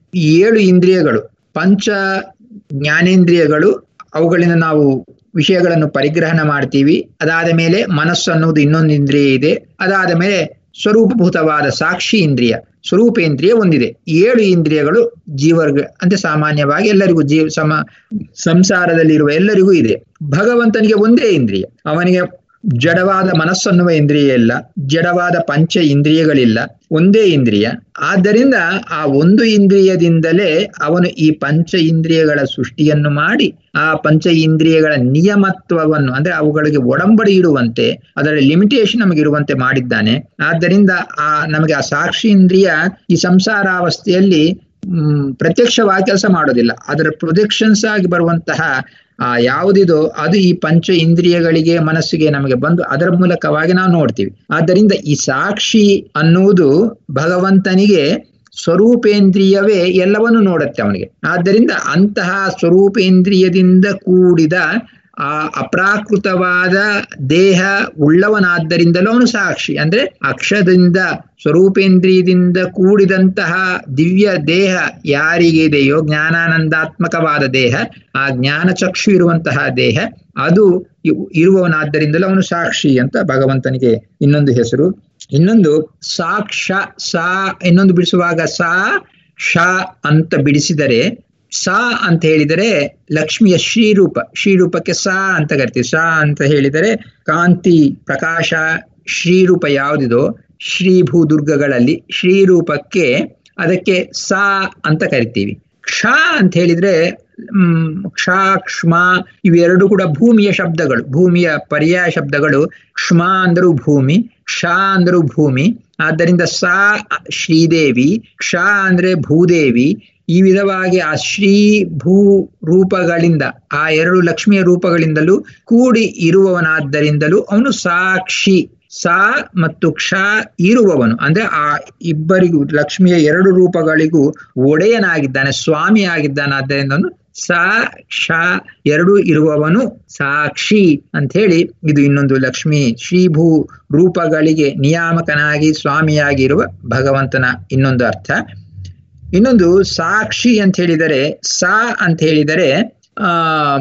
ಏಳು ಇಂದ್ರಿಯಗಳು ಪಂಚ ಜ್ಞಾನೇಂದ್ರಿಯಗಳು ಅವುಗಳಿಂದ ನಾವು ವಿಷಯಗಳನ್ನು ಪರಿಗ್ರಹಣ ಮಾಡ್ತೀವಿ ಅದಾದ ಮೇಲೆ ಮನಸ್ಸು ಅನ್ನುವುದು ಇನ್ನೊಂದು ಇಂದ್ರಿಯ ಇದೆ ಅದಾದ ಮೇಲೆ ಸ್ವರೂಪಭೂತವಾದ ಸಾಕ್ಷಿ ಇಂದ್ರಿಯ ಸ್ವರೂಪೇಂದ್ರಿಯ ಒಂದಿದೆ ಏಳು ಇಂದ್ರಿಯಗಳು ಜೀವರ್ಗ ಅಂದ್ರೆ ಸಾಮಾನ್ಯವಾಗಿ ಎಲ್ಲರಿಗೂ ಜೀವ ಸಮ ಸಂಸಾರದಲ್ಲಿರುವ ಎಲ್ಲರಿಗೂ ಇದೆ ಭಗವಂತನಿಗೆ ಒಂದೇ ಇಂದ್ರಿಯ ಅವನಿಗೆ ಜಡವಾದ ಮನಸ್ಸನ್ನುವ ಇಂದ್ರಿಯ ಇಲ್ಲ ಜಡವಾದ ಪಂಚ ಇಂದ್ರಿಯಗಳಿಲ್ಲ ಒಂದೇ ಇಂದ್ರಿಯ ಆದ್ದರಿಂದ ಆ ಒಂದು ಇಂದ್ರಿಯದಿಂದಲೇ ಅವನು ಈ ಪಂಚ ಇಂದ್ರಿಯಗಳ ಸೃಷ್ಟಿಯನ್ನು ಮಾಡಿ ಆ ಪಂಚ ಇಂದ್ರಿಯಗಳ ನಿಯಮತ್ವವನ್ನು ಅಂದ್ರೆ ಅವುಗಳಿಗೆ ಒಡಂಬಡಿ ಇಡುವಂತೆ ಅದರ ಲಿಮಿಟೇಷನ್ ನಮಗಿರುವಂತೆ ಮಾಡಿದ್ದಾನೆ ಆದ್ದರಿಂದ ಆ ನಮಗೆ ಆ ಸಾಕ್ಷಿ ಇಂದ್ರಿಯ ಈ ಸಂಸಾರಾವಸ್ಥೆಯಲ್ಲಿ ಹ್ಮ್ ಪ್ರತ್ಯಕ್ಷವಾಗಿ ಕೆಲಸ ಮಾಡೋದಿಲ್ಲ ಅದರ ಪ್ರೊಜೆಕ್ಷನ್ಸ್ ಆಗಿ ಬರುವಂತಹ ಆ ಯಾವುದಿದೋ ಅದು ಈ ಪಂಚ ಇಂದ್ರಿಯಗಳಿಗೆ ಮನಸ್ಸಿಗೆ ನಮಗೆ ಬಂದು ಅದರ ಮೂಲಕವಾಗಿ ನಾವು ನೋಡ್ತೀವಿ ಆದ್ದರಿಂದ ಈ ಸಾಕ್ಷಿ ಅನ್ನುವುದು ಭಗವಂತನಿಗೆ ಸ್ವರೂಪೇಂದ್ರಿಯವೇ ಎಲ್ಲವನ್ನು ನೋಡುತ್ತೆ ಅವನಿಗೆ ಆದ್ದರಿಂದ ಅಂತಹ ಸ್ವರೂಪೇಂದ್ರಿಯದಿಂದ ಕೂಡಿದ ಆ ಅಪ್ರಾಕೃತವಾದ ದೇಹ ಉಳ್ಳವನಾದ್ದರಿಂದಲೂ ಅವನು ಸಾಕ್ಷಿ ಅಂದ್ರೆ ಅಕ್ಷದಿಂದ ಸ್ವರೂಪೇಂದ್ರಿಯದಿಂದ ಕೂಡಿದಂತಹ ದಿವ್ಯ ದೇಹ ಯಾರಿಗಿದೆಯೋ ಜ್ಞಾನಾನಂದಾತ್ಮಕವಾದ ದೇಹ ಆ ಜ್ಞಾನ ಚಕ್ಷು ಇರುವಂತಹ ದೇಹ ಅದು ಇರುವವನಾದ್ದರಿಂದಲೂ ಅವನು ಸಾಕ್ಷಿ ಅಂತ ಭಗವಂತನಿಗೆ ಇನ್ನೊಂದು ಹೆಸರು ಇನ್ನೊಂದು ಸಾಕ್ಷ ಸಾ ಇನ್ನೊಂದು ಬಿಡಿಸುವಾಗ ಸಾ ಶ ಅಂತ ಬಿಡಿಸಿದರೆ ಸಾ ಅಂತ ಹೇಳಿದರೆ ಲಕ್ಷ್ಮಿಯ ಶ್ರೀರೂಪ ಶ್ರೀರೂಪಕ್ಕೆ ಸಾ ಅಂತ ಕರಿತೀವಿ ಸಾ ಅಂತ ಹೇಳಿದರೆ ಕಾಂತಿ ಪ್ರಕಾಶ ಶ್ರೀರೂಪ ಯಾವುದಿದೋ ಶ್ರೀಭೂ ದುರ್ಗಗಳಲ್ಲಿ ಶ್ರೀರೂಪಕ್ಕೆ ಅದಕ್ಕೆ ಸಾ ಅಂತ ಕರಿತೀವಿ ಕ್ಷ ಅಂತ ಹೇಳಿದ್ರೆ ಹ್ಮ್ ಕ್ಷ ಕ್ಷ್ಮ ಇವೆರಡು ಕೂಡ ಭೂಮಿಯ ಶಬ್ದಗಳು ಭೂಮಿಯ ಪರ್ಯಾಯ ಶಬ್ದಗಳು ಕ್ಷ್ಮ ಅಂದರೂ ಭೂಮಿ ಕ್ಷ ಅಂದರೂ ಭೂಮಿ ಆದ್ದರಿಂದ ಸಾ ಶ್ರೀದೇವಿ ಕ್ಷ ಅಂದ್ರೆ ಭೂದೇವಿ ಈ ವಿಧವಾಗಿ ಆ ಶ್ರೀ ಭೂ ರೂಪಗಳಿಂದ ಆ ಎರಡು ಲಕ್ಷ್ಮಿಯ ರೂಪಗಳಿಂದಲೂ ಕೂಡಿ ಇರುವವನಾದ್ದರಿಂದಲೂ ಅವನು ಸಾಕ್ಷಿ ಸಾ ಮತ್ತು ಕ್ಷ ಇರುವವನು ಅಂದ್ರೆ ಆ ಇಬ್ಬರಿಗೂ ಲಕ್ಷ್ಮಿಯ ಎರಡು ರೂಪಗಳಿಗೂ ಒಡೆಯನಾಗಿದ್ದಾನೆ ಸ್ವಾಮಿ ಆಗಿದ್ದಾನೆ ಆದ್ದರಿಂದ ಸಾ ಕ್ಷ ಎರಡು ಇರುವವನು ಸಾಕ್ಷಿ ಅಂತ ಹೇಳಿ ಇದು ಇನ್ನೊಂದು ಲಕ್ಷ್ಮಿ ಶ್ರೀಭೂ ರೂಪಗಳಿಗೆ ನಿಯಾಮಕನಾಗಿ ಸ್ವಾಮಿಯಾಗಿರುವ ಭಗವಂತನ ಇನ್ನೊಂದು ಅರ್ಥ ಇನ್ನೊಂದು ಸಾಕ್ಷಿ ಅಂತ ಹೇಳಿದರೆ ಸಾ ಅಂತ ಹೇಳಿದರೆ ಆ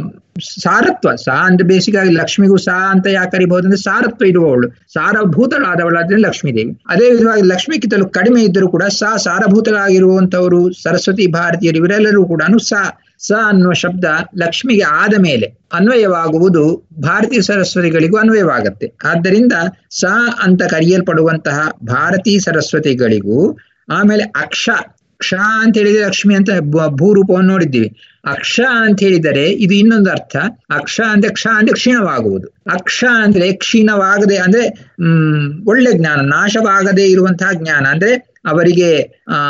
ಸಾರತ್ವ ಸಾ ಅಂದ್ರೆ ಬೇಸಿಗಾಗಿ ಲಕ್ಷ್ಮಿಗೂ ಸಾ ಅಂತ ಯಾಕೆ ಕರಿಬಹುದು ಅಂದ್ರೆ ಸಾರತ್ವ ಇರುವವಳು ಸಾರಭೂತಳಾದವಳಾದ್ರೆ ಲಕ್ಷ್ಮೀ ದೇವಿ ಅದೇ ವಿಧವಾಗಿ ಲಕ್ಷ್ಮಿ ಕಿತ್ತಲು ಕಡಿಮೆ ಇದ್ದರೂ ಕೂಡ ಸಾ ಸಾರಭೂತಳಾಗಿರುವಂತವರು ಸರಸ್ವತಿ ಭಾರತೀಯರು ಇವರೆಲ್ಲರೂ ಕೂಡ ಸಾ ಸ ಅನ್ನುವ ಶಬ್ದ ಲಕ್ಷ್ಮಿಗೆ ಆದ ಮೇಲೆ ಅನ್ವಯವಾಗುವುದು ಭಾರತೀಯ ಸರಸ್ವತಿಗಳಿಗೂ ಅನ್ವಯವಾಗತ್ತೆ ಆದ್ದರಿಂದ ಸ ಅಂತ ಕರೆಯಲ್ಪಡುವಂತಹ ಭಾರತೀ ಸರಸ್ವತಿಗಳಿಗೂ ಆಮೇಲೆ ಅಕ್ಷ ಕ್ಷ ಅಂತ ಹೇಳಿದ್ರೆ ಲಕ್ಷ್ಮಿ ಅಂತ ಭೂರೂಪವನ್ನು ನೋಡಿದ್ದೀವಿ ಅಕ್ಷ ಅಂತ ಹೇಳಿದರೆ ಇದು ಇನ್ನೊಂದು ಅರ್ಥ ಅಕ್ಷ ಅಂದ್ರೆ ಕ್ಷ ಅಂದ್ರೆ ಕ್ಷೀಣವಾಗುವುದು ಅಕ್ಷ ಅಂದ್ರೆ ಕ್ಷೀಣವಾಗದೆ ಅಂದ್ರೆ ಹ್ಮ್ ಒಳ್ಳೆ ಜ್ಞಾನ ನಾಶವಾಗದೆ ಇರುವಂತಹ ಜ್ಞಾನ ಅಂದ್ರೆ ಅವರಿಗೆ ಆ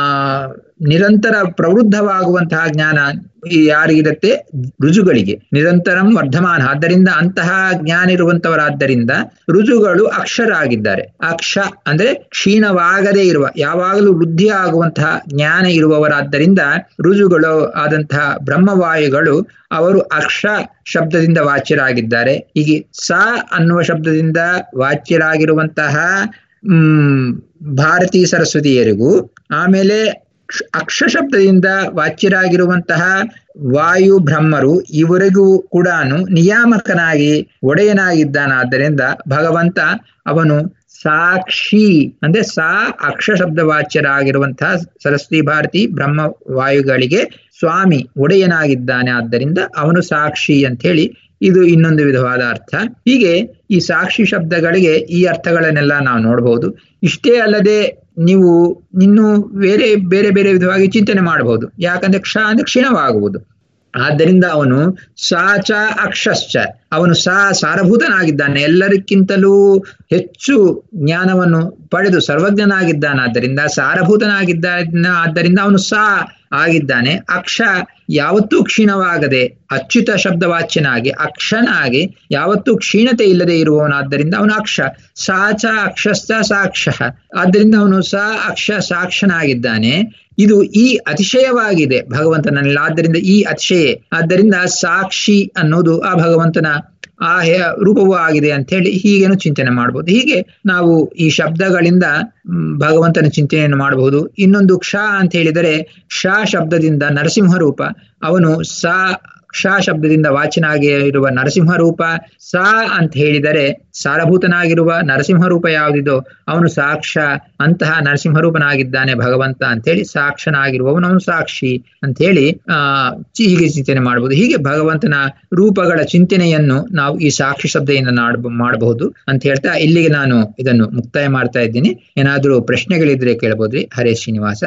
ನಿರಂತರ ಪ್ರವೃದ್ಧವಾಗುವಂತಹ ಜ್ಞಾನ ಯಾರಿಗಿರುತ್ತೆ ರುಜುಗಳಿಗೆ ನಿರಂತರಂ ವರ್ಧಮಾನ ಆದ್ದರಿಂದ ಅಂತಹ ಜ್ಞಾನ ಇರುವಂತವರಾದ್ದರಿಂದ ರುಜುಗಳು ಅಕ್ಷರ ಆಗಿದ್ದಾರೆ ಅಕ್ಷ ಅಂದ್ರೆ ಕ್ಷೀಣವಾಗದೇ ಇರುವ ಯಾವಾಗಲೂ ವೃದ್ಧಿ ಆಗುವಂತಹ ಜ್ಞಾನ ಇರುವವರಾದ್ದರಿಂದ ರುಜುಗಳು ಆದಂತಹ ಬ್ರಹ್ಮವಾಯುಗಳು ಅವರು ಅಕ್ಷ ಶಬ್ದದಿಂದ ವಾಚ್ಯರಾಗಿದ್ದಾರೆ ಹೀಗೆ ಸ ಅನ್ನುವ ಶಬ್ದದಿಂದ ವಾಚ್ಯರಾಗಿರುವಂತಹ ಹ್ಮ್ ಭಾರತೀ ಸರಸ್ವತಿಯರಿಗೂ ಆಮೇಲೆ ಅಕ್ಷ ಶಬ್ದದಿಂದ ವಾಚ್ಯರಾಗಿರುವಂತಹ ವಾಯು ಬ್ರಹ್ಮರು ಇವರಿಗೂ ಕೂಡ ನಿಯಾಮಕನಾಗಿ ಒಡೆಯನಾಗಿದ್ದಾನಾದ್ದರಿಂದ ಭಗವಂತ ಅವನು ಸಾಕ್ಷಿ ಅಂದ್ರೆ ಸಾ ಅಕ್ಷ ಶಬ್ದ ವಾಚ್ಯರಾಗಿರುವಂತಹ ಸರಸ್ವತಿ ಭಾರತಿ ಬ್ರಹ್ಮ ವಾಯುಗಳಿಗೆ ಸ್ವಾಮಿ ಒಡೆಯನಾಗಿದ್ದಾನೆ ಆದ್ದರಿಂದ ಅವನು ಸಾಕ್ಷಿ ಅಂತ ಹೇಳಿ ಇದು ಇನ್ನೊಂದು ವಿಧವಾದ ಅರ್ಥ ಹೀಗೆ ಈ ಸಾಕ್ಷಿ ಶಬ್ದಗಳಿಗೆ ಈ ಅರ್ಥಗಳನ್ನೆಲ್ಲ ನಾವು ನೋಡಬಹುದು ಇಷ್ಟೇ ಅಲ್ಲದೆ ನೀವು ಇನ್ನು ಬೇರೆ ಬೇರೆ ಬೇರೆ ವಿಧವಾಗಿ ಚಿಂತನೆ ಮಾಡಬಹುದು ಯಾಕಂದ್ರೆ ಕ್ಷ ಅಂದ್ರೆ ಕ್ಷೀಣವಾಗುವುದು ಆದ್ದರಿಂದ ಅವನು ಸಾಚ ಅಕ್ಷಶ್ಚ ಅವನು ಸಾ ಸಾರಭೂತನಾಗಿದ್ದಾನೆ ಎಲ್ಲರಿಗಿಂತಲೂ ಹೆಚ್ಚು ಜ್ಞಾನವನ್ನು ಪಡೆದು ಸರ್ವಜ್ಞನಾಗಿದ್ದಾನಾದ್ದರಿಂದ ಸಾರಭೂತನಾಗಿದ್ದಾನ ಆದ್ದರಿಂದ ಅವನು ಸಾ ಆಗಿದ್ದಾನೆ ಅಕ್ಷ ಯಾವತ್ತೂ ಕ್ಷೀಣವಾಗದೆ ಅಚ್ಯುತ ಶಬ್ದವಾಚ್ಯನಾಗಿ ಅಕ್ಷನಾಗಿ ಯಾವತ್ತೂ ಕ್ಷೀಣತೆ ಇಲ್ಲದೆ ಇರುವವನಾದ್ದರಿಂದ ಅವನು ಅಕ್ಷ ಸಾಚ ಅಕ್ಷಸ್ಥ ಸಾಕ್ಷ ಆದ್ದರಿಂದ ಅವನು ಸ ಅಕ್ಷ ಸಾಕ್ಷನಾಗಿದ್ದಾನೆ ಇದು ಈ ಅತಿಶಯವಾಗಿದೆ ಭಗವಂತನಲ್ಲಿ ಆದ್ದರಿಂದ ಈ ಅತಿಶಯ ಆದ್ದರಿಂದ ಸಾಕ್ಷಿ ಅನ್ನೋದು ಆ ಭಗವಂತನ ಆ ರೂಪವೂ ಆಗಿದೆ ಅಂತ ಹೇಳಿ ಹೀಗೇನು ಚಿಂತನೆ ಮಾಡಬಹುದು ಹೀಗೆ ನಾವು ಈ ಶಬ್ದಗಳಿಂದ ಭಗವಂತನ ಚಿಂತನೆಯನ್ನು ಮಾಡಬಹುದು ಇನ್ನೊಂದು ಕ್ಷ ಅಂತ ಹೇಳಿದರೆ ಕ್ಷ ಶಬ್ದದಿಂದ ನರಸಿಂಹ ರೂಪ ಅವನು ಸ ಕ್ಷ ಶಬ್ದದಿಂದ ವಾಚನಾಗಿ ಇರುವ ನರಸಿಂಹ ರೂಪ ಸಾ ಅಂತ ಹೇಳಿದರೆ ಸಾರಭೂತನಾಗಿರುವ ನರಸಿಂಹ ರೂಪ ಯಾವುದಿದೋ ಅವನು ಸಾಕ್ಷ ಅಂತಹ ನರಸಿಂಹ ರೂಪನಾಗಿದ್ದಾನೆ ಭಗವಂತ ಅಂತ ಹೇಳಿ ಸಾಕ್ಷನಾಗಿರುವವನು ಅವನು ಸಾಕ್ಷಿ ಅಂತ ಹೇಳಿ ಆ ಹೀಗೆ ಚಿಂತನೆ ಮಾಡಬಹುದು ಹೀಗೆ ಭಗವಂತನ ರೂಪಗಳ ಚಿಂತನೆಯನ್ನು ನಾವು ಈ ಸಾಕ್ಷಿ ಶಬ್ದದಿಂದ ಮಾಡಬಹುದು ಅಂತ ಹೇಳ್ತಾ ಇಲ್ಲಿಗೆ ನಾನು ಇದನ್ನು ಮುಕ್ತಾಯ ಮಾಡ್ತಾ ಇದ್ದೀನಿ ಏನಾದ್ರೂ ಪ್ರಶ್ನೆಗಳಿದ್ರೆ ಕೇಳಬಹುದ್ರಿ ಹರೇ ಶ್ರೀನಿವಾಸ